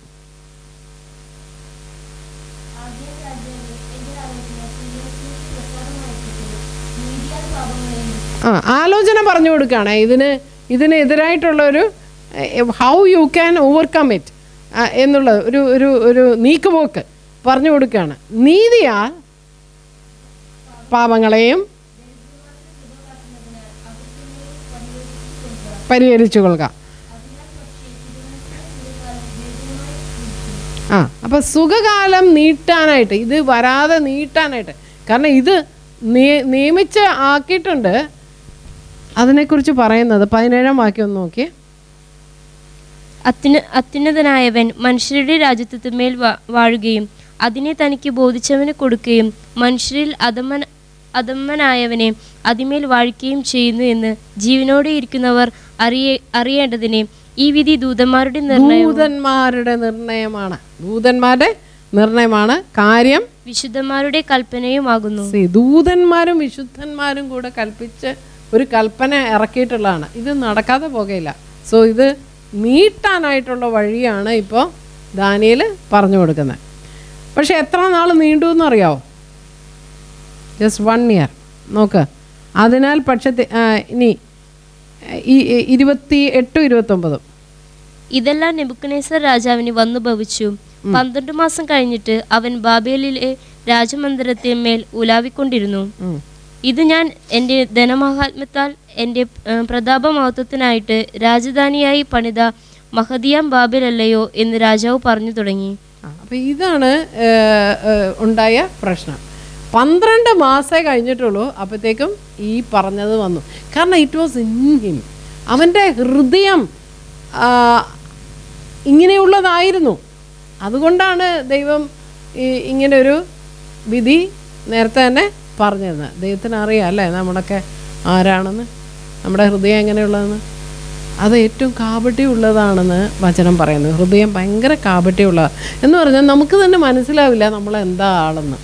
ആ ആലോചന പറഞ്ഞു കൊടുക്കുകയാണ് ഇതിന് ഇതിന് എതിരായിട്ടുള്ളൊരു how you can overcome it എന്നുള്ള ഒരു ഒരു ഒരു നീക്കുപോക്ക് പറഞ്ഞു കൊടുക്കുകയാണ് നീതിയാൽ പാപങ്ങളെയും പരിഹരിച്ചു കൊള്ളുക ആ അപ്പം സുഖകാലം നീട്ടാനായിട്ട് ഇത് വരാതെ നീട്ടാനായിട്ട് കാരണം ഇത് നിയ- നിയമിച്ച് ആക്കിയിട്ടുണ്ട് അതിനെക്കുറിച്ച് പറയുന്നത് പതിനേഴാം വാക്യം ഒന്ന് നോക്കിയേ അത്യുന്ന അത്യുന്നതനായവൻ മനുഷ്യരുടെ രാജ്യത്വത്തിന്മേൽ വാ- വാഴുകയും അതിനെ തനിക്ക് ബോധിച്ചവന് കൊടുക്കുകയും മനുഷ്യരിൽ അധമൻ അധമനായവനെ അതിമേൽ വാഴിക്കുകയും ചെയ്യുന്നു എന്ന് ജീവനോടെ ഇരിക്കുന്നവർ അറിയ അറിയേണ്ടതിനെ ഈ വിധി ദൂതന്മാരുടെ നിർണയം ദൂതന്മാരുടെ നിർണയമാണ് ദൂതന്മാരുടെ നിർണയമാണ് കാര്യം വിശുദ്ധന്മാരുടെ കൽപ്പനയുമാകുന്നു See, ദൂതന്മാരും വിശുദ്ധന്മാരും കൂടെ കൽപ്പിച്ച് ഒരു കൽപ്പന ഇറക്കിയിട്ടുള്ളതാണ് ഇത് നടക്കാതെ പോകുകയില്ല സോ ഇത് നീട്ടാനായിട്ടുള്ള വഴിയാണ് ഇപ്പോൾ ദാനിയൽ പറഞ്ഞു കൊടുക്കുന്നത് പക്ഷെ എത്ര നാൾ നീണ്ടു എന്നറിയാവോ ജസ്റ്റ് വൺ ഇയർ നോക്ക് അതിനാൽ പക്ഷത്തെ ആ, ഇനി ഈ ഈ- ഇരുപത്തി എട്ടും ഇരുപത്തൊമ്പതും ഇതെല്ലാം നെബുക്കനേസർ രാജാവിന് വന്നു ഭവിച്ചു പന്ത്രണ്ട് മാസം കഴിഞ്ഞിട്ട് അവൻ ബാബേലിലെ രാജമന്ദിരത്തിന്മേൽ ഉലാവിക്കൊണ്ടിരുന്നു ഉം. ഇത് ഞാൻ എൻ്റെ ധനമഹാത്മ്യത്താൽ എൻ്റെ ഏഹ്, പ്രതാപമഹത്വത്തിനായിട്ട് രാജധാനിയായി പണിത മഹദിയാം ബാബേലല്ലയോ എന്ന് രാജാവ് പറഞ്ഞു തുടങ്ങി ആ, അപ്പൊ ഇതാണ് ഏഹ്, ഏഹ്, ഉണ്ടായ പ്രശ്നം പന്ത്രണ്ട് മാസേ കഴിഞ്ഞിട്ടുള്ളൂ അപ്പോഴത്തേക്കും ഈ പറഞ്ഞത് വന്നു കാരണം ഇറ്റ് വാസ് ഇൻ ഹിം അവൻ്റെ ഹൃദയം ആ, ഇങ്ങനെയുള്ളതായിരുന്നു അതുകൊണ്ടാണ് ദൈവം ഈ ഇങ്ങനെ ഒരു വിധി നേരത്തെ തന്നെ പറഞ്ഞിരുന്നത് ദൈവത്തിന് അറിയാം അല്ലേ നമ്മളൊക്കെ ആരാണെന്ന് നമ്മുടെ ഹൃദയം എങ്ങനെയുള്ളതെന്ന് അത് ഏറ്റവും കാപട്യം ഉള്ളതാണെന്ന് വചനം പറയുന്നു ഹൃദയം ഭയങ്കര കാപട്യമുള്ളതാണ് എന്ന് പറഞ്ഞാൽ നമുക്ക് തന്നെ മനസ്സിലാവില്ല നമ്മൾ എന്താ ആളെന്ന്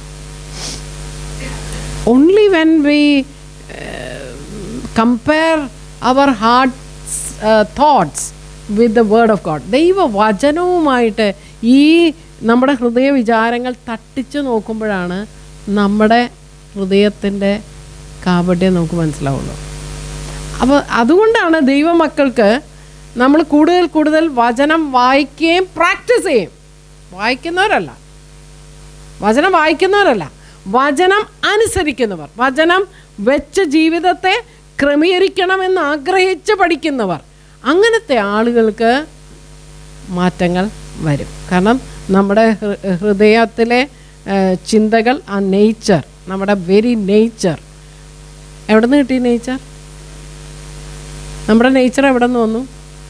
only when we uh, compare our heart's uh, thoughts with the word of God ദൈവവചനവുമായിട്ട് ഈ നമ്മുടെ ഹൃദയ വിചാരങ്ങൾ തട്ടിച്ച് നോക്കുമ്പോഴാണ് നമ്മുടെ ഹൃദയത്തിൻ്റെ കാപട്യം നമുക്ക് മനസ്സിലാവുള്ളൂ അപ്പോൾ അതുകൊണ്ടാണ് ദൈവമക്കൾക്ക് നമ്മൾ കൂടുതൽ കൂടുതൽ വചനം വായിക്കുകയും പ്രാക്ടീസ് ചെയ്യും വായിക്കുന്നവരല്ല വചനം വായിക്കുന്നവരല്ല വചനം അനുസരിക്കുന്നവർ വചനം വെച്ച് ജീവിതത്തെ ക്രമീകരിക്കണമെന്ന് ആഗ്രഹിച്ച് പഠിക്കുന്നവർ അങ്ങനത്തെ ആളുകൾക്ക് മാറ്റങ്ങൾ വരും കാരണം നമ്മുടെ ഹൃ- ഹൃദയത്തിലെ ആ, ചിന്തകൾ ആ നേച്ചർ നമ്മുടെ വെരി നേച്ചർ എവിടെ നിന്ന് കിട്ടി നേച്ചർ നമ്മുടെ നേച്ചർ എവിടെ നിന്ന് വന്നു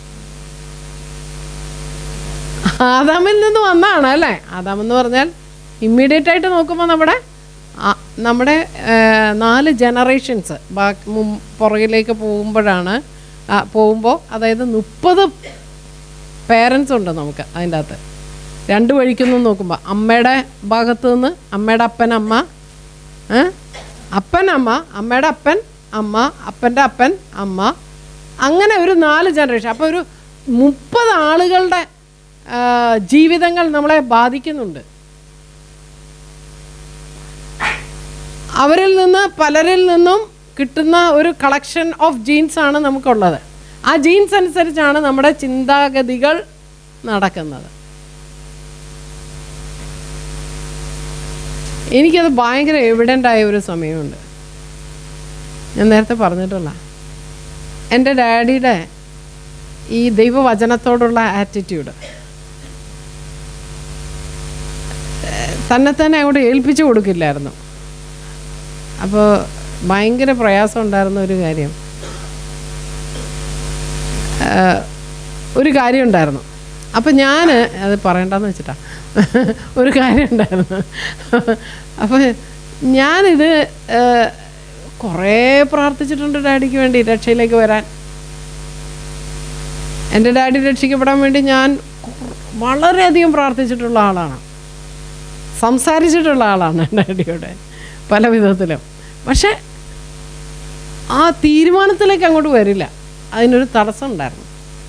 ആദാമിൽ നിന്ന് വന്നതാണ് അല്ലേ ആദാം എന്ന് പറഞ്ഞാൽ ഇമ്മീഡിയറ്റ് ആയിട്ട് നോക്കുമ്പോൾ നമ്മുടെ ആ, നമ്മുടെ ആ, നാല് ജനറേഷൻസ് ബാക്കി മും പുറകിലേക്ക് പോകുമ്പോഴാണ് പോകുമ്പോൾ അതായത് മുപ്പത് പേരൻസ് ഉണ്ട് നമുക്ക് അതിൻ്റെ അകത്ത് രണ്ട് വഴിക്കുന്നു നോക്കുമ്പോൾ അമ്മയുടെ ഭാഗത്ത് നിന്ന് അമ്മയുടെ അപ്പൻ അമ്മ ഏ? അപ്പൻ അമ്മ അമ്മയുടെ അപ്പൻ അമ്മ അപ്പൻ്റെ അപ്പൻ അമ്മ അങ്ങനെ ഒരു നാല് ജനറേഷൻ അപ്പോൾ ഒരു മുപ്പത് ആളുകളുടെ ആ, ജീവിതങ്ങൾ നമ്മളെ ബാധിക്കുന്നുണ്ട് അവരിൽ നിന്ന് പലരിൽ നിന്നും കിട്ടുന്ന ഒരു കളക്ഷൻ ഓഫ് ജീൻസ് ആണ് നമുക്കുള്ളത് ആ ജീൻസ് അനുസരിച്ചാണ് നമ്മുടെ ചിന്താഗതികൾ നടക്കുന്നത് എനിക്കത് ഭയങ്കര എവിഡൻ്റ് ആയ ഒരു സമയമുണ്ട് ഞാൻ നേരത്തെ പറഞ്ഞിട്ടുള്ള എൻ്റെ ഡാഡിയുടെ ഈ ദൈവവചനത്തോടുള്ള ആറ്റിറ്റ്യൂഡ് തന്നെ തന്നെ അങ്ങോട്ട് ഏൽപ്പിച്ചു കൊടുക്കില്ലായിരുന്നു അപ്പോൾ ഭയങ്കര പ്രയാസം ഉണ്ടായിരുന്ന ഒരു കാര്യം ആഹ് ഒരു കാര്യം ഉണ്ടായിരുന്നു അപ്പം ഞാൻ അത് പറയണ്ടെന്ന് വെച്ചിട്ടാ ഒരു കാര്യം ഉണ്ടായിരുന്നു അപ്പോൾ ഞാനിത് ആഹ് കുറേ പ്രാർത്ഥിച്ചിട്ടുണ്ട് ഡാഡിക്ക് വേണ്ടി രക്ഷയിലേക്ക് വരാൻ എൻ്റെ ഡാഡി രക്ഷിക്കപ്പെടാൻ വേണ്ടി ഞാൻ വളരെയധികം പ്രാർത്ഥിച്ചിട്ടുള്ള ആളാണ് സംസാരിച്ചിട്ടുള്ള ആളാണ് ഡാഡിയോടെ പല വിധത്തിലും പക്ഷെ ആ തീരുമാനത്തിലേക്ക് അങ്ങോട്ട് വരില്ല അതിനൊരു തടസ്സം ഉണ്ടായിരുന്നു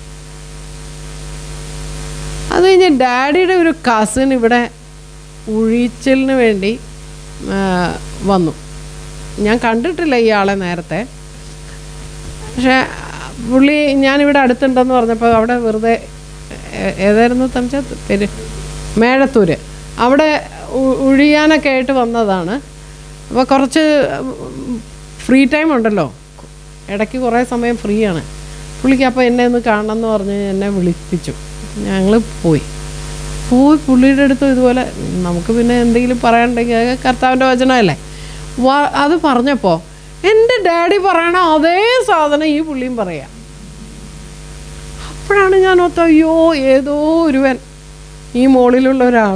അത് കഴിഞ്ഞ് ഡാഡിയുടെ ഒരു കസിൻ ഇവിടെ ഉഴിച്ചിലിന് വേണ്ടി ആ, വന്നു ഞാൻ കണ്ടിട്ടില്ല ഈ ആളെ നേരത്തെ പക്ഷേ പുള്ളി ഞാനിവിടെ അടുത്തുണ്ടെന്ന് പറഞ്ഞപ്പോൾ അവിടെ വെറുതെ ഏ- ഏതായിരുന്നു തമിച്ച പേര് മേഴത്തൂര് അവിടെ ഉ- ഉഴിയാനൊക്കെ ആയിട്ട് വന്നതാണ് അപ്പോൾ കുറച്ച് ഫ്രീ ടൈം ഉണ്ടല്ലോ ഇടയ്ക്ക് കുറേ സമയം ഫ്രീ ആണ് പുള്ളിക്ക് അപ്പോൾ എന്നെ ഒന്ന് കാണണം എന്ന് പറഞ്ഞ് എന്നെ വിളിപ്പിച്ചു ഞങ്ങൾ പോയി പോയി പുള്ളിയുടെ അടുത്ത് ഇതുപോലെ നമുക്ക് പിന്നെ എന്തെങ്കിലും പറയാനുണ്ടെങ്കിൽ അത് കർത്താവിൻ്റെ വചനമല്ലേ വാ- അത് പറഞ്ഞപ്പോൾ എൻ്റെ ഡാഡി പറയണ അതേ സാധനം ഈ പുള്ളിയും പറയാം അപ്പോഴാണ് ഞാൻ ഓർത്ത അയ്യോ ഏതോ ഒരുവൻ ഈ മോളിലുള്ള ഒരാൾ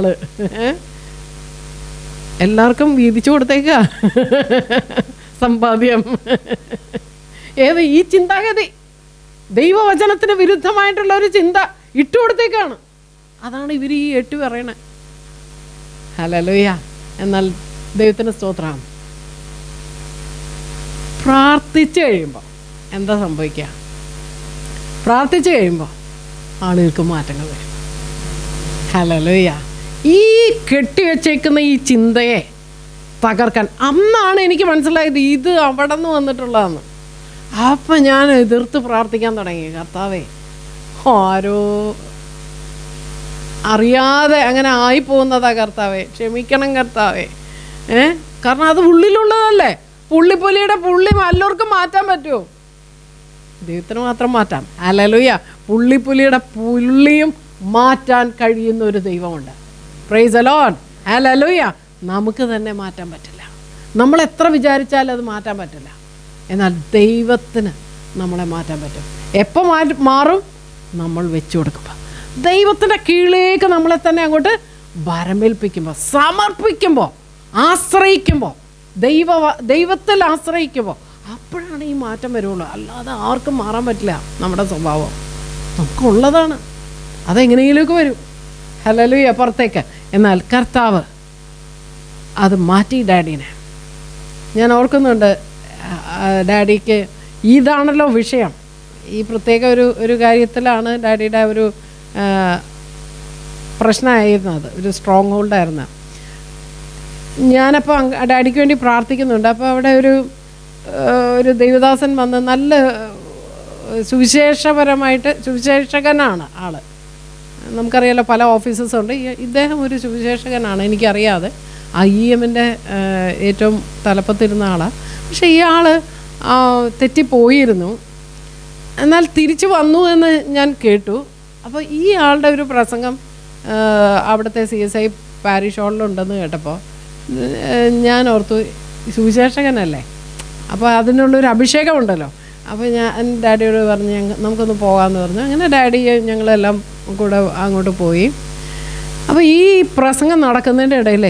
എല്ലാവർക്കും വീതിച്ചു കൊടുത്തേക്ക സമ്പാദ്യം ഏത് ഈ ചിന്താഗതി ദൈവവചനത്തിന് വിരുദ്ധമായിട്ടുള്ള ഒരു ചിന്ത ഇട്ടുകൊടുത്തേക്കാണ് അതാണ് ഇവർ ഈ എട്ട് പറയണേ ഹലലുയ എന്നാൽ ദൈവത്തിന് സ്തോത്രമാണ് പ്രാർത്ഥിച്ചു കഴിയുമ്പോൾ എന്താ സംഭവിക്കുക പ്രാർത്ഥിച്ചു കഴിയുമ്പോൾ ആളുകൾക്ക് മാറ്റങ്ങൾ വരും ഹലലുയ ഈ കെട്ടിവെച്ചേക്കുന്ന ഈ ചിന്തയെ തകർക്കാൻ അന്നാണ് എനിക്ക് മനസ്സിലായത് ഇത് അവിടെ നിന്ന് വന്നിട്ടുള്ളതെന്ന് അപ്പം ഞാൻ എതിർത്ത് പ്രാർത്ഥിക്കാൻ തുടങ്ങി കർത്താവേ ആരോ അറിയാതെ അങ്ങനെ ആയിപ്പോകുന്നതാ കർത്താവേ ക്ഷമിക്കണം കർത്താവേ ഏ കാരണം അത് ഉള്ളിലുള്ളതല്ലേ പുള്ളിപ്പൊലിയുടെ പുള്ളി എല്ലാവർക്കും മാറ്റാൻ പറ്റുമോ ദൈവത്തിന് മാത്രം മാറ്റാം അലലുയ പുള്ളിപ്പുലിയുടെ പുള്ളിയും മാറ്റാൻ കഴിയുന്ന ഒരു ദൈവമുണ്ട് പ്രൈസ് അലോൺ അലലുയ നമുക്ക് തന്നെ മാറ്റാൻ പറ്റില്ല നമ്മൾ എത്ര വിചാരിച്ചാലും അത് മാറ്റാൻ പറ്റില്ല എന്നാൽ ദൈവത്തിന് നമ്മളെ മാറ്റാൻ പറ്റും എപ്പോൾ മാറ്റി മാറും നമ്മൾ വെച്ചു കൊടുക്കുമ്പോൾ ദൈവത്തിൻ്റെ കീഴിലേക്ക് നമ്മളെ തന്നെ അങ്ങോട്ട് വരമേൽപ്പിക്കുമ്പോൾ സമർപ്പിക്കുമ്പോൾ ആശ്രയിക്കുമ്പോൾ ദൈവ ദൈവത്തിൽ ആശ്രയിക്കുമ്പോൾ അപ്പോഴാണ് ഈ മാറ്റം വരുള്ളൂ അല്ലാതെ ആർക്കും മാറാൻ പറ്റില്ല നമ്മുടെ സ്വഭാവം നമുക്കുള്ളതാണ് അതെങ്ങനെയെങ്കിലുമൊക്കെ വരും ഹലലു അപ്പുറത്തേക്ക് എന്നാൽ കർത്താവ് അത് മാറ്റി ഡാഡീനെ ഞാൻ ഓർക്കുന്നുണ്ട് ആ, ആ, ഡാഡിക്ക് ഇതാണല്ലോ വിഷയം ഈ പ്രത്യേക ഒരു ഒരു കാര്യത്തിലാണ് ഡാഡിയുടെ ഒരു ആ, പ്രശ്നമായിരുന്നത് ഒരു സ്ട്രോങ് ഹോൾഡായിരുന്നു ഞാനപ്പോൾ അങ് ഡാഡിക്ക് വേണ്ടി പ്രാർത്ഥിക്കുന്നുണ്ട് അപ്പോൾ അവിടെ ഒരു ആ, ഒരു ദൈവദാസൻ വന്ന് നല്ല ആ, സുവിശേഷപരമായിട്ട് സുവിശേഷകനാണ് ആള് നമുക്കറിയാലോ പല ഓഫീസസ് ഉണ്ട് ഈ- ഇദ്ദേഹം ഒരു സുവിശേഷകനാണ് എനിക്കറിയാതെ ഐ എമ്മിൻ്റെ ഏറ്റവും തലപ്പത്തിരുന്ന ആളാണ് പക്ഷേ ഇയാൾ തെറ്റിപ്പോയിരുന്നു എന്നാൽ തിരിച്ചു വന്നു എന്ന് ഞാൻ കേട്ടു അപ്പോൾ ഈ ആളുടെ ഒരു പ്രസംഗം ആ, അവിടുത്തെ സി എസ് ഐ പാരിഷ് ഹാളിലുണ്ടെന്ന് കേട്ടപ്പോൾ ഏഹ്, ഞാൻ ഓർത്തു സുവിശേഷകനല്ലേ അപ്പോൾ അതിനുള്ളൊരു അഭിഷേകമുണ്ടല്ലോ അപ്പോൾ ഞാൻ ഡാഡിയോട് പറഞ്ഞു ഞങ്ങ നമുക്കൊന്ന് പോകാമെന്ന് പറഞ്ഞു അങ്ങനെ ഡാഡി ഞങ്ങളെല്ലാം കൂടെ അങ്ങോട്ട് പോയി അപ്പോൾ ഈ പ്രസംഗം നടക്കുന്നതിൻ്റെ ഇടയിലേ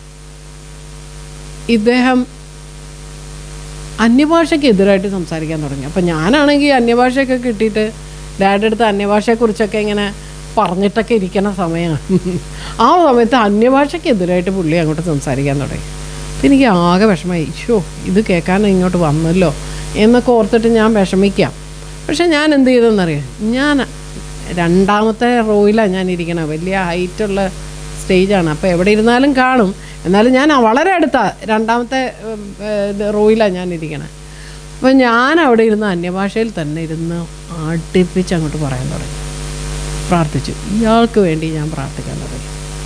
ഇദ്ദേഹം അന്യഭാഷയ്ക്ക് എതിരായിട്ട് സംസാരിക്കാൻ തുടങ്ങി അപ്പം ഞാനാണെങ്കിൽ അന്യഭാഷയൊക്കെ കിട്ടിയിട്ട് ഡാഡിയുടെ അടുത്ത് അന്യഭാഷയെക്കുറിച്ചൊക്കെ ഇങ്ങനെ പറഞ്ഞിട്ടൊക്കെ ഇരിക്കുന്ന സമയമാണ് ആ സമയത്ത് അന്യഭാഷയ്ക്ക് എതിരായിട്ട് പുള്ളി അങ്ങോട്ട് സംസാരിക്കാൻ തുടങ്ങി അപ്പം എനിക്ക് ആകെ വിഷമമായി ഷോ ഇത് കേൾക്കാൻ ഇങ്ങോട്ട് വന്നല്ലോ എന്നൊക്കെ ഓർത്തിട്ട് ഞാൻ വിഷമിക്കാം പക്ഷെ ഞാൻ എന്ത് ചെയ്തെന്നറിയാം ഞാൻ രണ്ടാമത്തെ റോയിലാണ് ഞാൻ ഇരിക്കണത് വലിയ ഹൈറ്റുള്ള സ്റ്റേജാണ് അപ്പോൾ എവിടെ ഇരുന്നാലും കാണും എന്നാലും ഞാൻ വളരെ അടുത്താ രണ്ടാമത്തെ ഉം, ഏർ, ഇത് റോയിലാണ് ഞാൻ ഇരിക്കണത് അപ്പം ഞാൻ അവിടെ ഇരുന്ന് അന്യഭാഷയിൽ തന്നെ ഇരുന്ന് അടുപ്പിച്ച് അങ്ങോട്ട് പറയാൻ തുടങ്ങി പ്രാർത്ഥിച്ചു ഇയാൾക്ക് വേണ്ടി ഞാൻ പ്രാർത്ഥിക്കാൻ തുടങ്ങി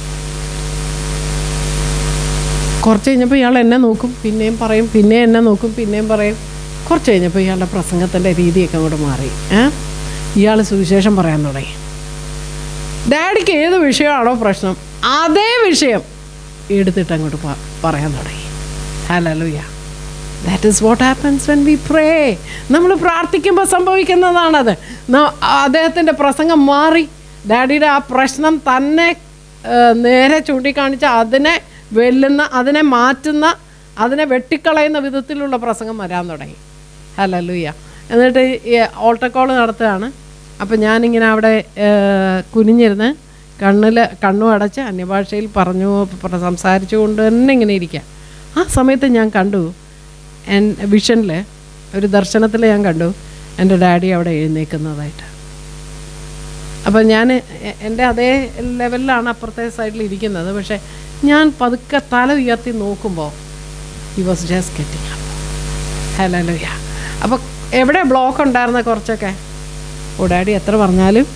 കുറച്ച് കഴിഞ്ഞപ്പോൾ ഇയാൾ എന്നെ നോക്കും പിന്നെയും പറയും പിന്നെയും എന്നെ നോക്കും പിന്നെയും പറയും കുറച്ച് കഴിഞ്ഞപ്പോൾ ഇയാളുടെ പ്രസംഗത്തിൻ്റെ രീതിയൊക്കെ അങ്ങോട്ട് മാറി ഏ ഇയാൾ സുവിശേഷം പറയാൻ തുടങ്ങി ഡാഡിക്ക് ഏത് വിഷയമാണോ പ്രശ്നം അതേ വിഷയം എടുത്തിട്ട് അങ്ങോട്ട് പ- പറയാൻ തുടങ്ങി hallelujah that is what happens when we pray നമ്മൾ പ്രാർത്ഥിക്കുമ്പോൾ സംഭവിക്കുന്നതാണത് ന- അദ്ദേഹത്തിൻ്റെ പ്രസംഗം മാറി ഡാഡിയുടെ ആ പ്രശ്നം തന്നെ ആ, നേരെ ചൂണ്ടിക്കാണിച്ച് അതിനെ വെല്ലുന്ന അതിനെ മാറ്റുന്ന അതിനെ വെട്ടിക്കളയുന്ന വിധത്തിലുള്ള പ്രസംഗം വരാൻ തുടങ്ങി ഹലലുയ എന്നിട്ട് ഈ ഓൾട്ടക്കോൾ നടത്തുകയാണ് അപ്പം ഞാനിങ്ങനെ അവിടെ ആ, കുനിഞ്ഞിരുന്ന് കണ്ണിൽ കണ്ണും അടച്ച് അന്യഭാഷയിൽ പറഞ്ഞു പ്ര- സംസാരിച്ചു കൊണ്ട് തന്നെ ഇങ്ങനെ ഇരിക്കുക ആ സമയത്ത് ഞാൻ കണ്ടു എൻ വിഷനിൽ ഒരു ദർശനത്തിൽ ഞാൻ കണ്ടു എൻ്റെ ഡാഡി അവിടെ എഴുന്നേൽക്കുന്നതായിട്ട് അപ്പം ഞാൻ എ- എൻ്റെ അതേ ലെവലിലാണ് അപ്പുറത്തെ സൈഡിൽ ഇരിക്കുന്നത് പക്ഷേ ഞാൻ പതുക്കെ തല ഉയർത്തി നോക്കുമ്പോൾ he was just getting up hallelujah അപ്പോൾ എവിടെ ബ്ലോക്ക് ഉണ്ടായിരുന്ന കുറച്ചൊക്കെ ഓ ഡാഡി എത്ര പറഞ്ഞാലും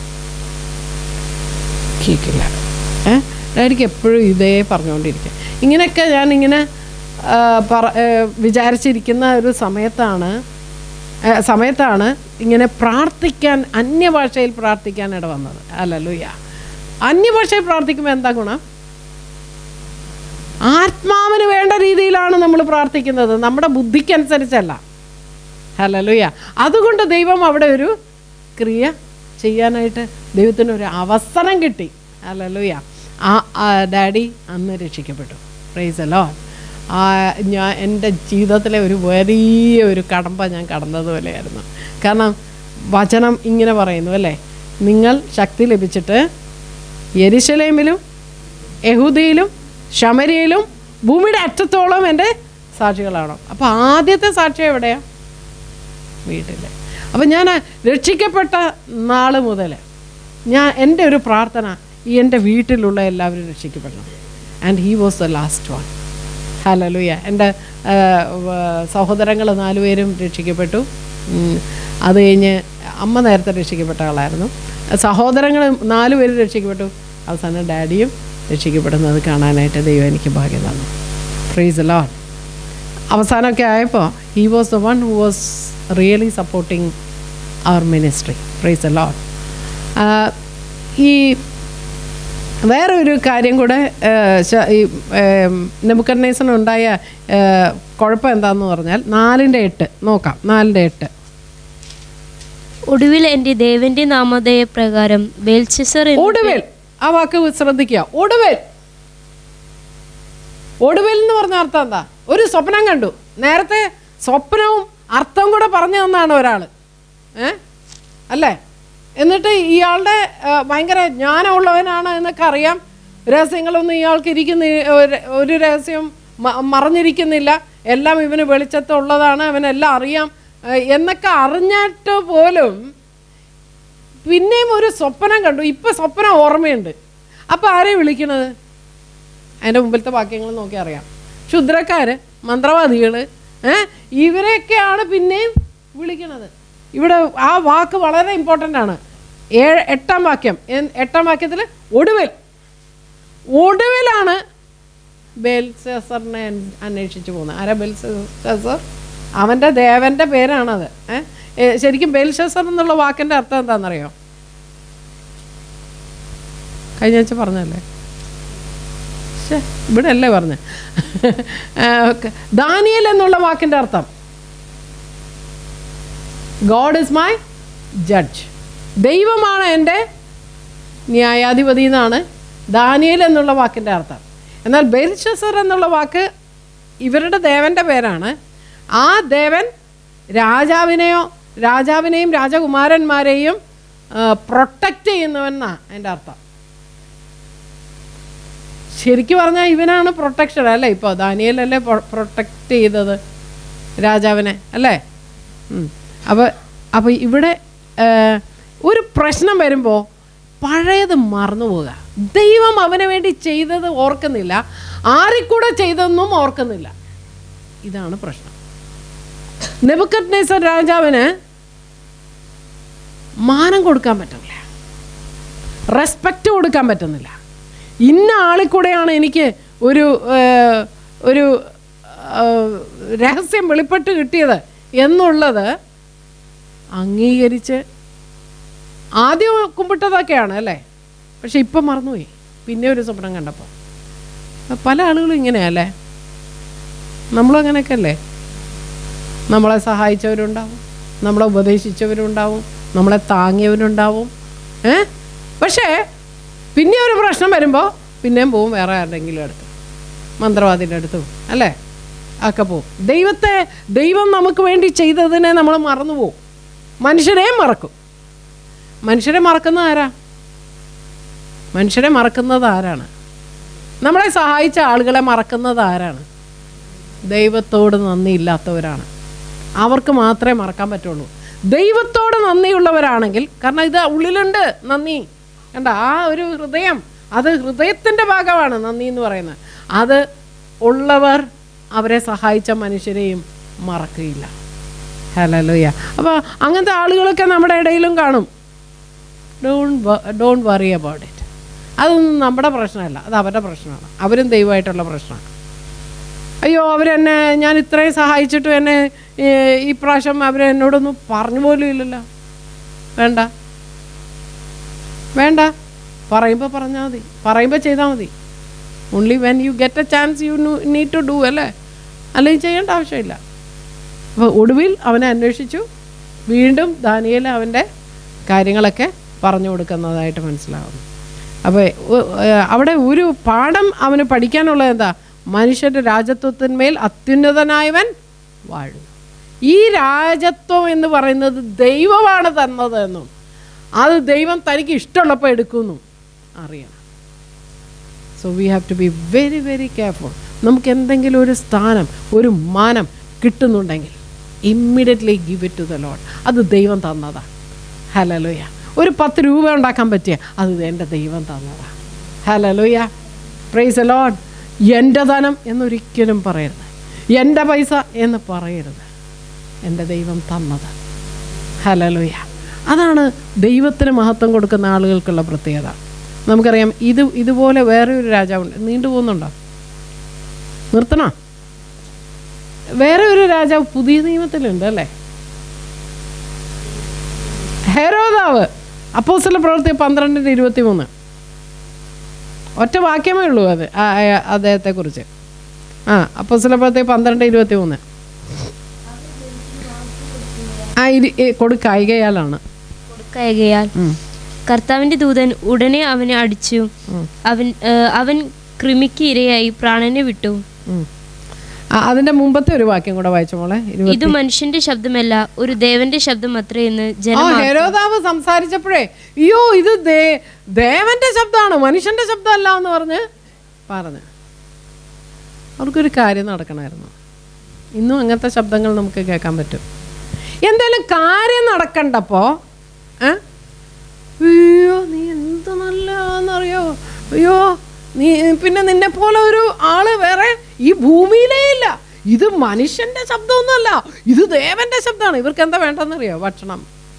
കേൾക്കില്ല ഏ ഡാഡിക്ക് എപ്പോഴും ഇതേ പറഞ്ഞുകൊണ്ടിരിക്കുക ഇങ്ങനെയൊക്കെ ഞാനിങ്ങനെ ആ, പറ ഏ, വിചാരിച്ചിരിക്കുന്ന ഒരു സമയത്താണ് ഏ, സമയത്താണ് ഇങ്ങനെ പ്രാർത്ഥിക്കാൻ അന്യഭാഷയിൽ പ്രാർത്ഥിക്കാൻ ഇട വന്നത് അല്ലല്ലുയ അന്യഭാഷയിൽ പ്രാർത്ഥിക്കുമ്പോൾ എന്താ ഗുണം ആത്മാവിന് വേണ്ട രീതിയിലാണ് നമ്മൾ പ്രാർത്ഥിക്കുന്നത് നമ്മുടെ ബുദ്ധിക്കനുസരിച്ചല്ല ഹലലുയ അതുകൊണ്ട് ദൈവം അവിടെ ഒരു ക്രിയ ചെയ്യാനായിട്ട് ദൈവത്തിന് ഒരു അവസരം കിട്ടി ഹലലുയ ആ ആ ഡാഡി അന്ന് രക്ഷിക്കപ്പെട്ടു പ്രൈസലോ ആ ഞാൻ എൻ്റെ ജീവിതത്തിലെ ഒരു വലിയ ഒരു കടമ്പ ഞാൻ കടന്നതുപോലെയായിരുന്നു കാരണം വചനം ഇങ്ങനെ പറയുന്നു അല്ലേ നിങ്ങൾ ശക്തി ലഭിച്ചിട്ട് യെരുശലേമിലും യഹൂദിയിലും ശമരിയിലും ഭൂമിയുടെ അറ്റത്തോളം എൻ്റെ സാക്ഷികളാണോ അപ്പോൾ ആദ്യത്തെ സാക്ഷി എവിടെയാണ് വീട്ടിൽ അപ്പം ഞാൻ രക്ഷിക്കപ്പെട്ട നാൾ മുതൽ ഞാൻ എൻ്റെ ഒരു പ്രാർത്ഥന ഈ എൻ്റെ വീട്ടിലുള്ള എല്ലാവരും രക്ഷിക്കപ്പെടണം and he was the last one hallelujah എൻ്റെ സഹോദരങ്ങൾ നാലുപേരും രക്ഷിക്കപ്പെട്ടു ഉം, അത് കഴിഞ്ഞ് അമ്മ നേരത്തെ രക്ഷിക്കപ്പെട്ട ആളായിരുന്നു സഹോദരങ്ങൾ നാലുപേരും രക്ഷിക്കപ്പെട്ടു അവസാനം ഡാഡിയും രക്ഷിക്കപ്പെടുന്നത് കാണാനായിട്ട് ദൈവം എനിക്ക് ഭാഗ്യം തന്നു ഫ്രീസ് ലോൺ അവസാനമൊക്കെ ആയപ്പോൾ he was the one who was really supporting our ministry ഫ്രീസ് ലോൺ ഈ വേറെ ഒരു കാര്യം കൂടെ ഏഹ്, ശ- ഈ നെബുക്കർണേസനുണ്ടായ കുഴപ്പം എന്താണെന്ന് പറഞ്ഞാൽ നാലിൻ്റെ എട്ട് നോക്കാം നാലിൻ്റെ എട്ട് ഒടുവിൽ എൻ്റെ ദേവന്റെ നാമധേയ പ്രകാരം ബേൽച്ചസർ എന്ന ഒടുവിൽ ആ വാക്ക് ശ്രദ്ധിക്കുക ഒടുവിൽ ഒടുവിൽ എന്ന് പറഞ്ഞ അർത്ഥം എന്താ ഒരു സ്വപ്നം കണ്ടു നേരത്തെ സ്വപ്നവും അർത്ഥം കൂടെ പറഞ്ഞു തന്നാണ് ഒരാൾ ഏ അല്ലേ എന്നിട്ട് ഇയാളുടെ ആ, ഭയങ്കര ജ്ഞാനമുള്ളവനാണ് എന്നൊക്കെ അറിയാം രഹസ്യങ്ങളൊന്നും ഇയാൾക്ക് ഇരിക്കുന്ന ഒരു- ഒരു രഹസ്യം മ- മറഞ്ഞിരിക്കുന്നില്ല എല്ലാം ഇവന് വെളിച്ചത്തുള്ളതാണ് അവനെല്ലാം അറിയാം ഏ, എന്നൊക്കെ അറിഞ്ഞിട്ട് പോലും പിന്നെയും ഒരു സ്വപ്നം കണ്ടു ഇപ്പൊ സ്വപ്നം ഓർമ്മയുണ്ട് അപ്പൊ ആരെ വിളിക്കണത് അതിന്റെ മുമ്പിലത്തെ വാക്യങ്ങൾ നോക്കി അറിയാം ക്ഷുദ്രക്കാര് മന്ത്രവാദികൾ ഏഹ് ഇവരെയൊക്കെയാണ് പിന്നെയും വിളിക്കണത് ഇവിടെ ആ വാക്ക് വളരെ ഇമ്പോർട്ടൻ്റ് ആണ് ഏഴ് എട്ടാം വാക്യം എൻ- എട്ടാം വാക്യത്തിൽ ഒടുവിൽ ഒടുവിലാണ് ബെൽസെസറിനെ അൻ- അന്വേഷിച്ചു പോകുന്നത് ആരാ ബെൽസെസർ അവൻ്റെ ദേവൻ്റെ പേരാണത് ഏഹ് ഏ, ശരിക്കും ബെൽഷസർ എന്നുള്ള വാക്കിൻ്റെ അർത്ഥം എന്താണെന്നറിയോ കഴിഞ്ഞ ആഴ്ച പറഞ്ഞല്ലേ ശ്ശെ, ഇവിടെ അല്ലേ പറഞ്ഞ ദാനിയൽ എന്നുള്ള വാക്കിൻ്റെ അർത്ഥം ഗോഡ് ഇസ് മൈ ജഡ്ജ് ദൈവമാണ് എൻ്റെ ന്യായാധിപതി എന്നാണ് ദാനിയൽ എന്നുള്ള വാക്കിൻ്റെ അർത്ഥം എന്നാൽ ബെൽഷസർ എന്നുള്ള വാക്ക് ഇവരുടെ ദേവൻ്റെ പേരാണ് ആ ദേവൻ രാജാവിനെയോ രാജാവിനെയും രാജകുമാരന്മാരെയും പ്രൊട്ടക്റ്റ് ചെയ്യുന്നവനാണ് എൻ്റെ അർത്ഥം ശരിക്കും പറഞ്ഞാൽ ഇവനാണ് പ്രൊട്ടക്ഷൻ അല്ലേ ഇപ്പോൾ ദാനിയലല്ലേ പ്രൊട്ടക്റ്റ് ചെയ്തത് രാജാവിനെ അല്ലേ അപ്പോൾ അപ്പോൾ ഇവിടെ ആ, ഒരു പ്രശ്നം വരുമ്പോൾ പഴയത് മറന്നു പോവുക ദൈവം അവന് വേണ്ടി ചെയ്തത് ഓർക്കുന്നില്ല ആരിക്കൂടെ ചെയ്തതെന്നും ഓർക്കുന്നില്ല ഇതാണ് പ്രശ്നം നെബുക്കത് നേസർ രാജാവിന് മാനം കൊടുക്കാൻ പറ്റുന്നില്ല റെസ്പെക്റ്റ് കൊടുക്കാൻ പറ്റുന്നില്ല ഇന്ന ആളിൽ കൂടെയാണ് എനിക്ക് ഒരു ഏർ, ഒരു ഏർ, രഹസ്യം വെളിപ്പെട്ട് കിട്ടിയത് എന്നുള്ളത് അംഗീകരിച്ച് ആദ്യം കുമ്പിട്ടതൊക്കെയാണ് അല്ലേ പക്ഷെ ഇപ്പം മറന്നുപോയി പിന്നെ ഒരു സ്വപ്നം കണ്ടപ്പോൾ പല ആളുകളും ഇങ്ങനെയല്ലേ നമ്മളും അങ്ങനെയൊക്കെ അല്ലേ നമ്മളെ സഹായിച്ചവരുണ്ടാവും നമ്മളെ ഉപദേശിച്ചവരുണ്ടാവും നമ്മളെ താങ്ങിയവരുണ്ടാവും ഏ പക്ഷേ പിന്നെ ഒരു പ്രശ്നം വരുമ്പോൾ പിന്നെയും പോവും വേറെ ആരുടെങ്കിലും അടുത്ത് മന്ത്രവാദിൻ്റെ അടുത്തും അല്ലേ ഒക്കെ പോവും ദൈവത്തെ ദൈവം നമുക്ക് വേണ്ടി ചെയ്തതിനെ നമ്മൾ മറന്നു പോവും മനുഷ്യരെയും മറക്കും മനുഷ്യരെ മറക്കുന്ന ആരാ മനുഷ്യരെ മറക്കുന്നത് ആരാണ് നമ്മളെ സഹായിച്ച ആളുകളെ മറക്കുന്നത് ആരാണ് ദൈവത്തോട് നന്ദിയില്ലാത്തവരാണ് അവർക്ക് മാത്രമേ മറക്കാൻ പറ്റുള്ളൂ ദൈവത്തോട് നന്ദിയുള്ളവരാണെങ്കിൽ കാരണം ഇത് ഉള്ളിലുണ്ട് നന്ദി കണ്ട ആ ഒരു ഹൃദയം അത് ഹൃദയത്തിൻ്റെ ഭാഗമാണ് നന്ദി എന്ന് പറയുന്നത് അത് ഉള്ളവർ അവരെ സഹായിച്ച മനുഷ്യരെയും മറക്കുകയില്ല ഹലലോയ അപ്പോൾ അങ്ങനത്തെ ആളുകളൊക്കെ നമ്മുടെ ഇടയിലും കാണും don't don't worry about it അതൊന്നും നമ്മുടെ പ്രശ്നമല്ല അത് അവരുടെ പ്രശ്നമാണ് അവരും ദൈവമായിട്ടുള്ള പ്രശ്നമാണ് അയ്യോ അവരെന്നെ ഞാൻ ഇത്രയും സഹായിച്ചിട്ടും എന്നെ ഏ, ഈ പ്രാവശ്യം അവരെന്നോടൊന്നും പറഞ്ഞു പോലും ഇല്ലല്ലോ വേണ്ട വേണ്ട പറയുമ്പോൾ പറഞ്ഞാൽ മതി പറയുമ്പോൾ ചെയ്താൽ മതി only when you get a chance you need to do അല്ലേ അല്ലെങ്കിൽ ചെയ്യേണ്ട ആവശ്യമില്ല അപ്പോൾ ഒടുവിൽ അവനെ അന്വേഷിച്ചു വീണ്ടും ദാനിയേൽ അവൻ്റെ കാര്യങ്ങളൊക്കെ പറഞ്ഞു കൊടുക്കുന്നതായിട്ട് മനസ്സിലാവുന്നു അപ്പോൾ അവിടെ ഒരു പാഠം അവന് പഠിക്കാനുള്ളത് എന്താ മനുഷ്യൻ്റെ രാജത്വത്തിന്മേൽ അത്യുന്നതനായവൻ വാഴുന്നു ഈ രാജത്വം എന്ന് പറയുന്നത് ദൈവമാണ് തന്നത് എന്നും അത് ദൈവം തനിക്ക് ഇഷ്ടമുള്ളപ്പോൾ എടുക്കുന്നു അറിയണം so we have to be very very careful നമുക്ക് എന്തെങ്കിലും ഒരു സ്ഥാനം ഒരു മാനം കിട്ടുന്നുണ്ടെങ്കിൽ immediately give it to the Lord അത് ദൈവം തന്നതാണ് ഹലലോയ ഒരു പത്ത് രൂപ ഉണ്ടാക്കാൻ പറ്റിയ അത് എൻ്റെ ദൈവം തന്നതാണ് ഹലലോയ പ്രൈസ് എ ലോഡ് എൻ്റെ ധനം എന്നൊരിക്കലും പറയരുത് എൻ്റെ പൈസ എന്ന് പറയരുത് എൻ്റെ ദൈവം തന്നത് ഹലലോയ അതാണ് ദൈവത്തിന് മഹത്വം കൊടുക്കുന്ന ആളുകൾക്കുള്ള പ്രത്യേകത നമുക്കറിയാം ഇത് ഇതുപോലെ വേറെ ഒരു രാജാവുണ്ട് നീണ്ടു പോകുന്നുണ്ടോ നിർത്തണോ വേറെ ഒരു രാജാവ് പുതിയ നിയമത്തിലുണ്ട് അല്ലേ ഹെരോദാവ് അപ്പോസ്തല പ്രവൃത്തി പന്ത്രണ്ടിൻ്റെ ഇരുപത്തി മൂന്ന് ഒറ്റ വാക്യമേ ഉള്ളൂ അത് ആ- ആ- അദ്ദേഹത്തെക്കുറിച്ച് ആ അപ്പോസ്തല പ്രവൃത്തി പന്ത്രണ്ട് ഇരുപത്തി മൂന്ന് ആ ഇരി കൊടുക്കായികയാലാണ് കൊടുക്കയകയാൽ ഉം. കർത്താവിന്റെ ദൂതൻ ഉടനെ അവനെ അടിച്ചു ഉം. അവൻ ഏ, അവൻ കൃമിക്ക് ഇരയായി പ്രാണനെ വിട്ടു ഉം. ആ, അതിന്റെ മുമ്പത്തെ ഒരു വാക്യം കൂടെ വായിച്ച മോളെ ഇരുപത്തി ഇത് മനുഷ്യന്റെ ശബ്ദമല്ല ഒരു ദേവന്റെ ശബ്ദം അത്രേ എന്ന് ആ ജനം ഹെരോദാവ് സംസാരിച്ചപ്പോഴേ അയ്യോ ഇത് ദേ ദേവന്റെ ശബ്ദമാണ് മനുഷ്യന്റെ ശബ്ദമല്ല എന്ന് പറഞ്ഞ് പറഞ്ഞു അവർക്കൊരു കാര്യം നടക്കണമായിരുന്നു ഇന്നും അങ്ങനത്തെ ശബ്ദങ്ങൾ നമുക്ക് കേൾക്കാൻ പറ്റും എന്തായാലും കാര്യം നടക്കണ്ടപ്പോ ഏ? അയ്യോ നീ എന്ത് നല്ലതാണെന്നറിയോ അയ്യോ നീ പിന്നെ നിന്നെ പോലെ ഒരു ആള് വേറെ ഈ ഭൂമിയിലേ ഇല്ല ഇത് മനുഷ്യന്റെ ശബ്ദമൊന്നുമല്ല ഇത് ദേവന്റെ ശബ്ദമാണ് ഇവർക്ക് എന്താ വേണ്ടെന്നറിയോ ഭക്ഷണം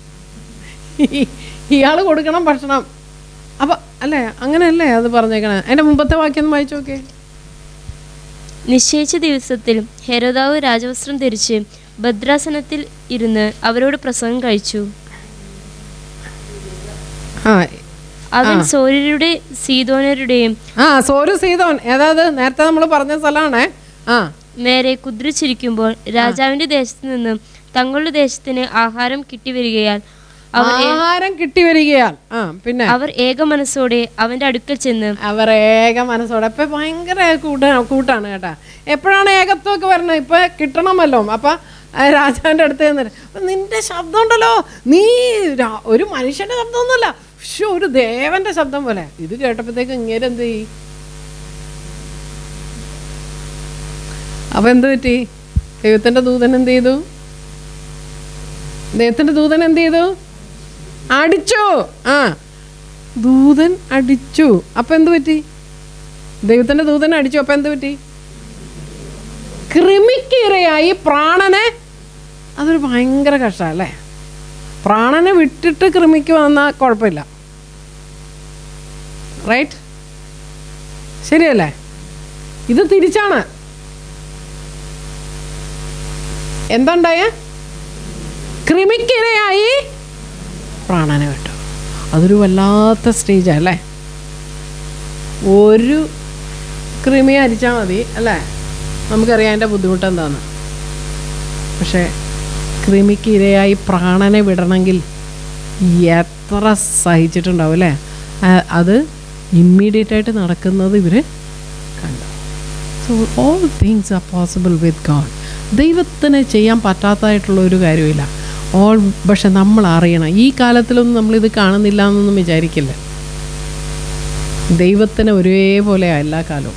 ഇയാൾ കൊടുക്കണം ഭക്ഷണം അപ്പൊ അല്ലേ അങ്ങനെയല്ലേ അത് പറഞ്ഞേക്കണേ അതിന്റെ മുമ്പത്തെ വാക്യം ഒന്ന് വായിച്ചു നോക്കേ നിശ്ചയിച്ച ദിവസത്തിൽ ഹെരോദാവ് രാജവസ്ത്രം ധരിച്ച് ഭദ്രാസനത്തിൽ ഇരുന്ന് അവരോട് പ്രസംഗം കഴിച്ചു ആ അവൻ സോര്യരുടെ സീതോനരുടെയും ആ സോരു സീതോൻ ഏതാത് നേരത്തെ നമ്മൾ പറഞ്ഞ സ്ഥലമാണേ ആ നേരെ കുതിരിച്ചിരിക്കുമ്പോൾ രാജാവിന്റെ ദേശത്തു നിന്നും തങ്ങളുടെ ദേശത്തിന് ആഹാരം കിട്ടിവരികയാൽ അവർ ആഹാരം കിട്ടി വരികയാൽ ആ പിന്നെ അവർ ഏക മനസ്സോടെ അവന്റെ അടുക്കൽ ചെന്ന് അവർ ഏക മനസ്സോടെ ഇപ്പൊ ഭയങ്കര കൂട്ട കൂട്ടാണ് കേട്ടാ എപ്പോഴാണ് ഏകത്വമൊക്കെ വരണത് ഇപ്പൊ കിട്ടണമല്ലോ അപ്പൊ ആ രാജാവിന്റെ അടുത്ത് ചെന്നിട്ട് "അപ്പൊ നിന്റെ ശബ്ദം ഉണ്ടല്ലോ നീ രാ- ഒരു മനുഷ്യന്റെ ശബ്ദമൊന്നുമല്ല പക്ഷെ ഒരു ദേവന്റെ ശബ്ദം പോലെ ഇത് കേട്ടപ്പോഴത്തേക്ക് ഇങ്ങനെ എന്ത് ചെയ്യും അപ്പൊ എന്ത് പറ്റി ദൈവത്തിന്റെ ദൂതൻ എന്ത് ചെയ്തു ദൈവത്തിന്റെ ദൂതൻ എന്ത് ചെയ്തു അടിച്ചു ആ ദൂതൻ അടിച്ചു അപ്പൊ എന്ത് പറ്റി ദൈവത്തിന്റെ ദൂതൻ അടിച്ചു അപ്പൊ എന്ത് പറ്റി കൃമിക്കിരയായി പ്രാണനെ അതൊരു ഭയങ്കര കഷ്ടം അല്ലേ പ്രാണനെ വിട്ടിട്ട് കൃമിക്ക് വന്നാൽ കുഴപ്പമില്ല റൈറ്റ് ശരിയല്ലേ ഇത് തിരിച്ചാണ് എന്തുണ്ടായേ കൃമിക്കിരയായി പ്രാണനെ വിട്ടു അതൊരു വല്ലാത്ത സ്റ്റേജാണ് അല്ലേ ഒരു കൃമി അരിച്ചാൽ മതി അല്ലേ നമുക്കറിയാം അതിൻ്റെ ബുദ്ധിമുട്ട് എന്താന്ന് പക്ഷേ കൃമിക്ക് ഇരയായി പ്രാണനെ വിടണമെങ്കിൽ എത്ര സഹിച്ചിട്ടുണ്ടാവും അല്ലേ ആ- അത് ഇമ്മീഡിയറ്റ് ആയിട്ട് നടക്കുന്നത് ഇവർ കണ്ടു so all things are possible with God ദൈവത്തിന് ചെയ്യാൻ പറ്റാത്തതായിട്ടുള്ള ഒരു കാര്യമില്ല ഓൾ പക്ഷെ നമ്മൾ അറിയണം ഈ കാലത്തിലൊന്നും നമ്മളിത് കാണുന്നില്ല എന്നൊന്നും വിചാരിക്കില്ല ദൈവത്തിന് ഒരേപോലെയാണ് എല്ലാ കാലവും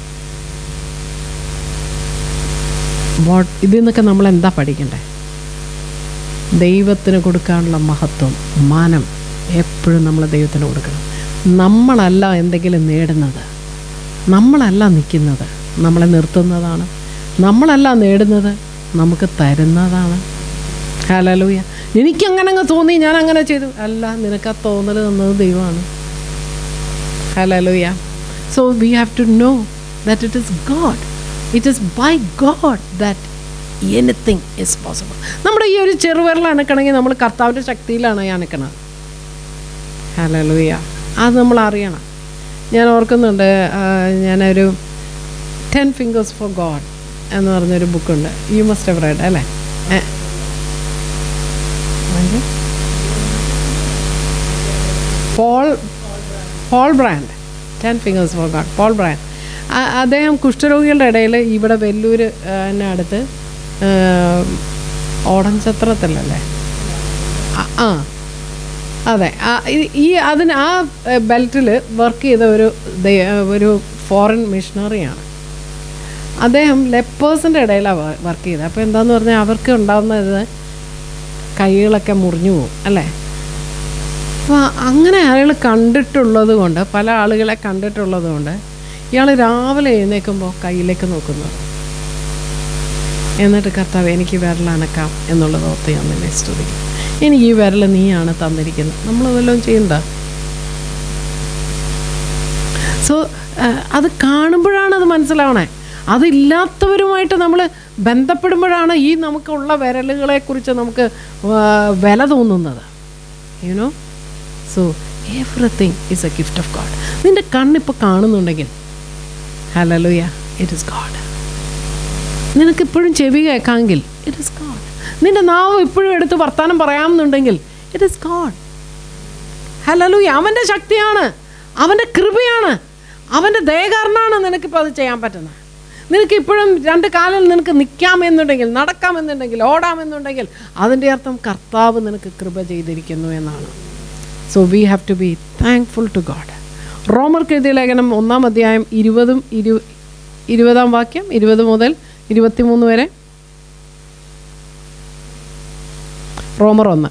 വാട്ട് ഇതിൽ നിന്നൊക്കെ നമ്മൾ എന്താ പഠിക്കണ്ടേ ദൈവത്തിന് കൊടുക്കാനുള്ള മഹത്വം മാനം എപ്പോഴും നമ്മൾ ദൈവത്തിന് കൊടുക്കണം നമ്മളല്ല എന്തെങ്കിലും നേടുന്നത് നമ്മളല്ല നിൽക്കുന്നത് നമ്മളെ നിർത്തുന്നതാണ് നമ്മളല്ല നേടുന്നത് നമുക്ക് തരുന്നതാണ് ഹലലൂയ എനിക്കങ്ങനെ അങ്ങ് തോന്നി ഞാൻ അങ്ങനെ ചെയ്തു അല്ല നിനക്ക് ആ തോന്നൽ തന്നത് ദൈവമാണ് hallelujah so we have to know that it is God it is by God that anything is possible നമ്മുടെ ഈ ഒരു ചെറുവിരൽ അനക്കണമെങ്കിൽ നമ്മൾ കർത്താവിൻ്റെ ശക്തിയിലാണ് ഈ അനക്കണത് ഹലലൂയ അത് നമ്മൾ അറിയണം ഞാൻ ഓർക്കുന്നുണ്ട് ആ, ഞാനൊരു ടെൻ ഫിംഗേഴ്സ് ഫോർ ഗോഡ് എന്ന് പറഞ്ഞൊരു ബുക്കുണ്ട് യു മസ്റ്റ് ഹവ് റെഡ് അല്ലേ ഏ? ആര്? Paul Paul Brand ten fingers for God Paul Brand ആ- അദ്ദേഹം കുഷ്ഠരോഗികളുടെ ഇടയിൽ ഇവിടെ വെല്ലൂർ എന്നെ അടുത്ത് ആ, ഓടൻചത്രത്തിലല്ലേ ആ- ആ അതെ ആ, ഈ- ഈ അതിന് ആ ബെൽറ്റിൽ വർക്ക് ചെയ്ത ഒരു ദേ- ഒരു ഫോറിൻ മിഷണറിയാണ് അദ്ദേഹം ലെപ്പേഴ്സിൻ്റെ ഇടയിലാണ് വർക്ക് ചെയ്തത് അപ്പോൾ എന്താന്ന് പറഞ്ഞാൽ അവർക്ക് ഉണ്ടാകുന്നത് കൈകളൊക്കെ മുറിഞ്ഞു പോകും അല്ലേ അപ്പോൾ അങ്ങനെ അയാൾ കണ്ടിട്ടുള്ളത് കൊണ്ട് പല ആളുകളെ കണ്ടിട്ടുള്ളത് കൊണ്ട് ഇയാൾ രാവിലെ എഴുന്നേൽക്കുമ്പോൾ കയ്യിലേക്ക് നോക്കുന്നു എന്നിട്ട് കർത്താവ് എനിക്ക് വിരലനക്കാം എന്നുള്ളത് ഓർത്ത് ഞാൻ നിന്നെ സ്തുതിക്കും എനിക്ക് ഈ വിരൽ നീയാണ് തന്നിരിക്കുന്നത് നമ്മൾ വല്ലതും ചെയ്യണ്ട സോ അത് കാണുമ്പോഴാണ് അത് മനസ്സിലാവണേ അതില്ലാത്തവരുമായിട്ട് നമ്മൾ ബന്ധപ്പെടുമ്പോഴാണ് ഈ നമുക്കുള്ള വിരലുകളെക്കുറിച്ച് നമുക്ക് ആ, വില തോന്നുന്നത് you know so everything is a gift of God നിൻ്റെ കണ്ണിപ്പോൾ കാണുന്നുണ്ടെങ്കിൽ ഹലലുയ ഇറ്റ് ഇസ് ഗോഡ് നിനക്കിപ്പോഴും ചെവി കേൾക്കാമെങ്കിൽ ഇറ്റ് ഇസ് ഗോഡ് നിന്റെ നാവ് ഇപ്പോഴും എടുത്ത് വർത്താനം പറയാമെന്നുണ്ടെങ്കിൽ ഇറ്റ് ഇസ് ഗോഡ് ഹലലുയ അവൻ്റെ ശക്തിയാണ് അവൻ്റെ കൃപയാണ് അവൻ്റെ ദയകാരനാണ് നിനക്കിപ്പോൾ അത് ചെയ്യാൻ പറ്റുന്നത് നിനക്ക് ഇപ്പോഴും രണ്ട് കാലിൽ നിനക്ക് നിൽക്കാമെന്നുണ്ടെങ്കിൽ നടക്കാമെന്നുണ്ടെങ്കിൽ ഓടാമെന്നുണ്ടെങ്കിൽ അതിൻ്റെ അർത്ഥം കർത്താവ് നിനക്ക് കൃപ ചെയ്തിരിക്കുന്നു എന്നാണ് so we have to be thankful to God റോമർക്ക് എഴുതിയ ലേഖനം ഒന്നാം അധ്യായം ഇരുപതും ഇരു ഇരുപതാം വാക്യം ഇരുപത് മുതൽ ഇരുപത്തിമൂന്ന് വരെ റോമർ ഒന്ന്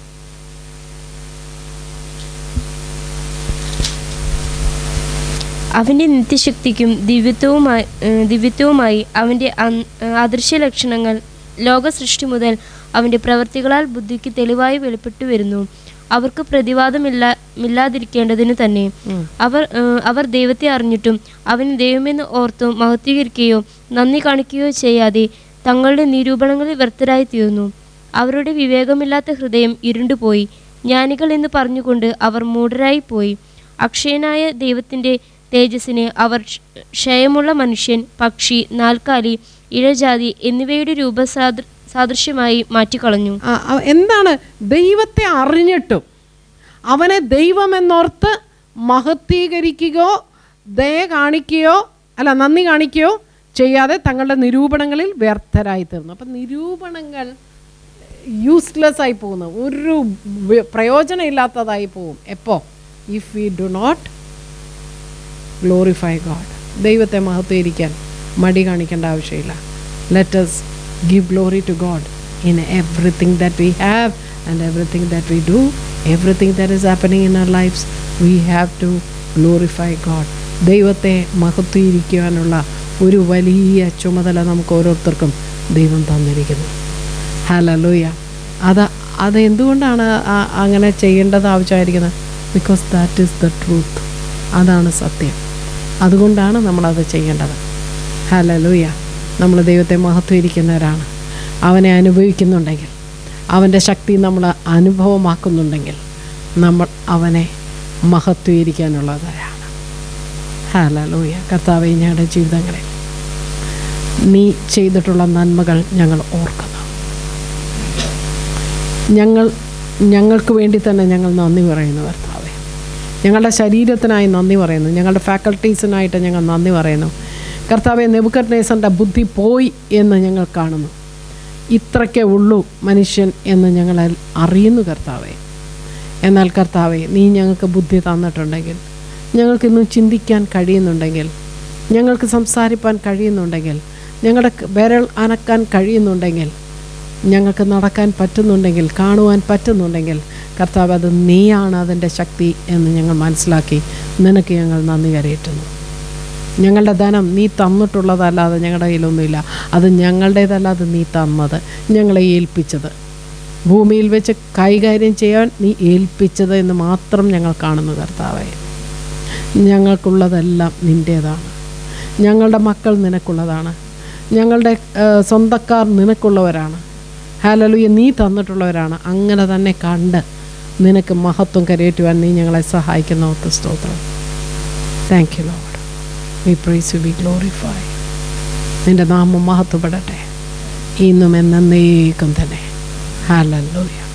അവൻ്റെ നിത്യശക്തിക്കും ദിവ്യത്വവുമായി ഏഹ് ദിവ്യത്വവുമായി അവൻ്റെ അൻ- ഏഹ് അദൃശ്യ ലക്ഷണങ്ങൾ ലോക സൃഷ്ടി മുതൽ അവൻ്റെ പ്രവൃത്തികളാൽ ബുദ്ധിക്ക് തെളിവായി വെളിപ്പെട്ടു വരുന്നു അവർക്ക് പ്രതിവാദമില്ല മില്ലാതിരിക്കേണ്ടതിന് തന്നെ അവർ ഏഹ് അവർ ദൈവത്തെ അറിഞ്ഞിട്ടും അവൻ ദൈവമെന്ന് ഓർത്തും മഹത്വീകരിക്കുകയോ നന്ദി കാണിക്കുകയോ ചെയ്യാതെ തങ്ങളുടെ നിരൂപണങ്ങളിൽ വ്യർത്ഥരായി തീർന്നു അവരുടെ വിവേകമില്ലാത്ത ഹൃദയം ഇരുണ്ടുപോയി ജ്ഞാനികൾ എന്ന് പറഞ്ഞുകൊണ്ട് അവർ മൂഢരായി പോയി അക്ഷയനായ ദൈവത്തിൻ്റെ തേജസ്സിനെ അവർ ക്ഷ- ക്ഷയമുള്ള മനുഷ്യൻ പക്ഷി നാൽക്കാലി ഇഴജാതി എന്നിവയുടെ രൂപസാദൃ സാദൃശ്യമായി മാറ്റിക്കളഞ്ഞു ആ, ആ, എന്താണ് ദൈവത്തെ അറിഞ്ഞിട്ടും അവനെ ദൈവമെന്നോർത്ത് മഹത്വീകരിക്കുകയോ ദയ കാണിക്കുകയോ അല്ല നന്ദി കാണിക്കുകയോ ചെയ്യാതെ തങ്ങളുടെ നിരൂപണങ്ങളിൽ വ്യർത്ഥരായി തീർന്നു അപ്പം നിരൂപണങ്ങൾ യൂസ്ലെസ് ആയി പോകുന്നു ഒരു വ- പ്രയോജനമില്ലാത്തതായി പോകും എപ്പോൾ if we do not glorify God ദൈവത്തെ മഹത്വീകരിക്കാൻ മടി കാണിക്കേണ്ട ആവശ്യമില്ല let's give glory to God in everything that we have and everything that we do everything that is happening in our lives we have to glorify God ദൈവത്തെ മഹത്വീകരിക്കുവാനുള്ള ഒരു വലിയ ചുമതല നമുക്ക് ഓരോരുത്തർക്കും ദൈവം തന്നിരിക്കുന്നു ഹലലൂയ അത് അത് എന്തുകൊണ്ടാണ് ആ- അങ്ങനെ ചെയ്യേണ്ടത് ആവശ്യമായിരിക്കുന്നത് because that is the truth അതാണ് സത്യം അതുകൊണ്ടാണ് നമ്മളത് ചെയ്യേണ്ടത് ഹലലൂയ നമ്മൾ ദൈവത്തെ മഹത്വീകരിക്കുന്നവരാണ് അവനെ അനുഭവിക്കുന്നുണ്ടെങ്കിൽ അവൻ്റെ ശക്തി നമ്മൾ അനുഭവമാക്കുന്നുണ്ടെങ്കിൽ നമ്മൾ അവനെ മഹത്വീകരിക്കാനുള്ളവരാണ് ഹലലൂയ കർത്താവെ ഞങ്ങളുടെ ജീവിതങ്ങളിൽ നീ ചെയ്തിട്ടുള്ള നന്മകൾ ഞങ്ങൾ ഓർക്കുന്നു ഞങ്ങൾ ഞങ്ങൾക്ക് വേണ്ടി തന്നെ ഞങ്ങൾ നന്ദി പറയുന്നു കർത്താവെ ഞങ്ങളുടെ ശരീരത്തിനായി നന്ദി പറയുന്നു ഞങ്ങളുടെ ഫാക്കൽറ്റീസിനായിട്ട് ഞങ്ങൾ നന്ദി പറയുന്നു കർത്താവെ നെബുക്കറ്റ് നേസറിൻ്റെ ബുദ്ധി പോയി എന്ന് ഞങ്ങൾ കാണുന്നു ഇത്രയ്ക്കേ ഉള്ളൂ മനുഷ്യൻ എന്ന് ഞങ്ങൾ അറിയുന്നു കർത്താവെ എന്നാൽ കർത്താവെ നീ ഞങ്ങൾക്ക് ബുദ്ധി തന്നിട്ടുണ്ടെങ്കിൽ ഞങ്ങൾക്ക് ഇന്നും ചിന്തിക്കാൻ കഴിയുന്നുണ്ടെങ്കിൽ ഞങ്ങൾക്ക് സംസാരിപ്പാൻ കഴിയുന്നുണ്ടെങ്കിൽ ഞങ്ങളുടെ ക- വിരൽ അനക്കാൻ കഴിയുന്നുണ്ടെങ്കിൽ ഞങ്ങൾക്ക് നടക്കാൻ പറ്റുന്നുണ്ടെങ്കിൽ കാണുവാൻ പറ്റുന്നുണ്ടെങ്കിൽ കർത്താവ് അത് നീയാണ് അതിൻ്റെ ശക്തി എന്ന് ഞങ്ങൾ മനസ്സിലാക്കി നിനക്ക് ഞങ്ങൾ നന്ദി കരയറ്റുന്നു ഞങ്ങളുടെ ധനം നീ തന്നിട്ടുള്ളതല്ലാതെ ഞങ്ങളുടെ കയ്യിലൊന്നുമില്ല അത് ഞങ്ങളുടേതല്ലാതെ നീ തന്നത് ഞങ്ങളെ ഏൽപ്പിച്ചത് ഭൂമിയിൽ വെച്ച് കൈകാര്യം ചെയ്യാൻ നീ ഏൽപ്പിച്ചത് എന്ന് മാത്രം ഞങ്ങൾ കാണുന്നു കർത്താവെ ഞങ്ങൾക്കുള്ളതെല്ലാം നിൻ്റേതാണ് ഞങ്ങളുടെ മക്കൾ നിനക്കുള്ളതാണ് ഞങ്ങളുടെ ആ, സ്വന്തക്കാർ നിനക്കുള്ളവരാണ് ഹാലലുയ നീ തന്നിട്ടുള്ളവരാണ് അങ്ങനെ തന്നെ കണ്ട് നിനക്ക് മഹത്വം കരയേറ്റുവാൻ നീ ഞങ്ങളെ സഹായിക്കുന്ന ഒത്ത സ്തോത്രം thank you Lord we praise you we glorify നിന്റെ നാമം മഹത്വപ്പെടട്ടെ ഇന്നും എന്നേക്കും തന്നെ ഹാലൂയ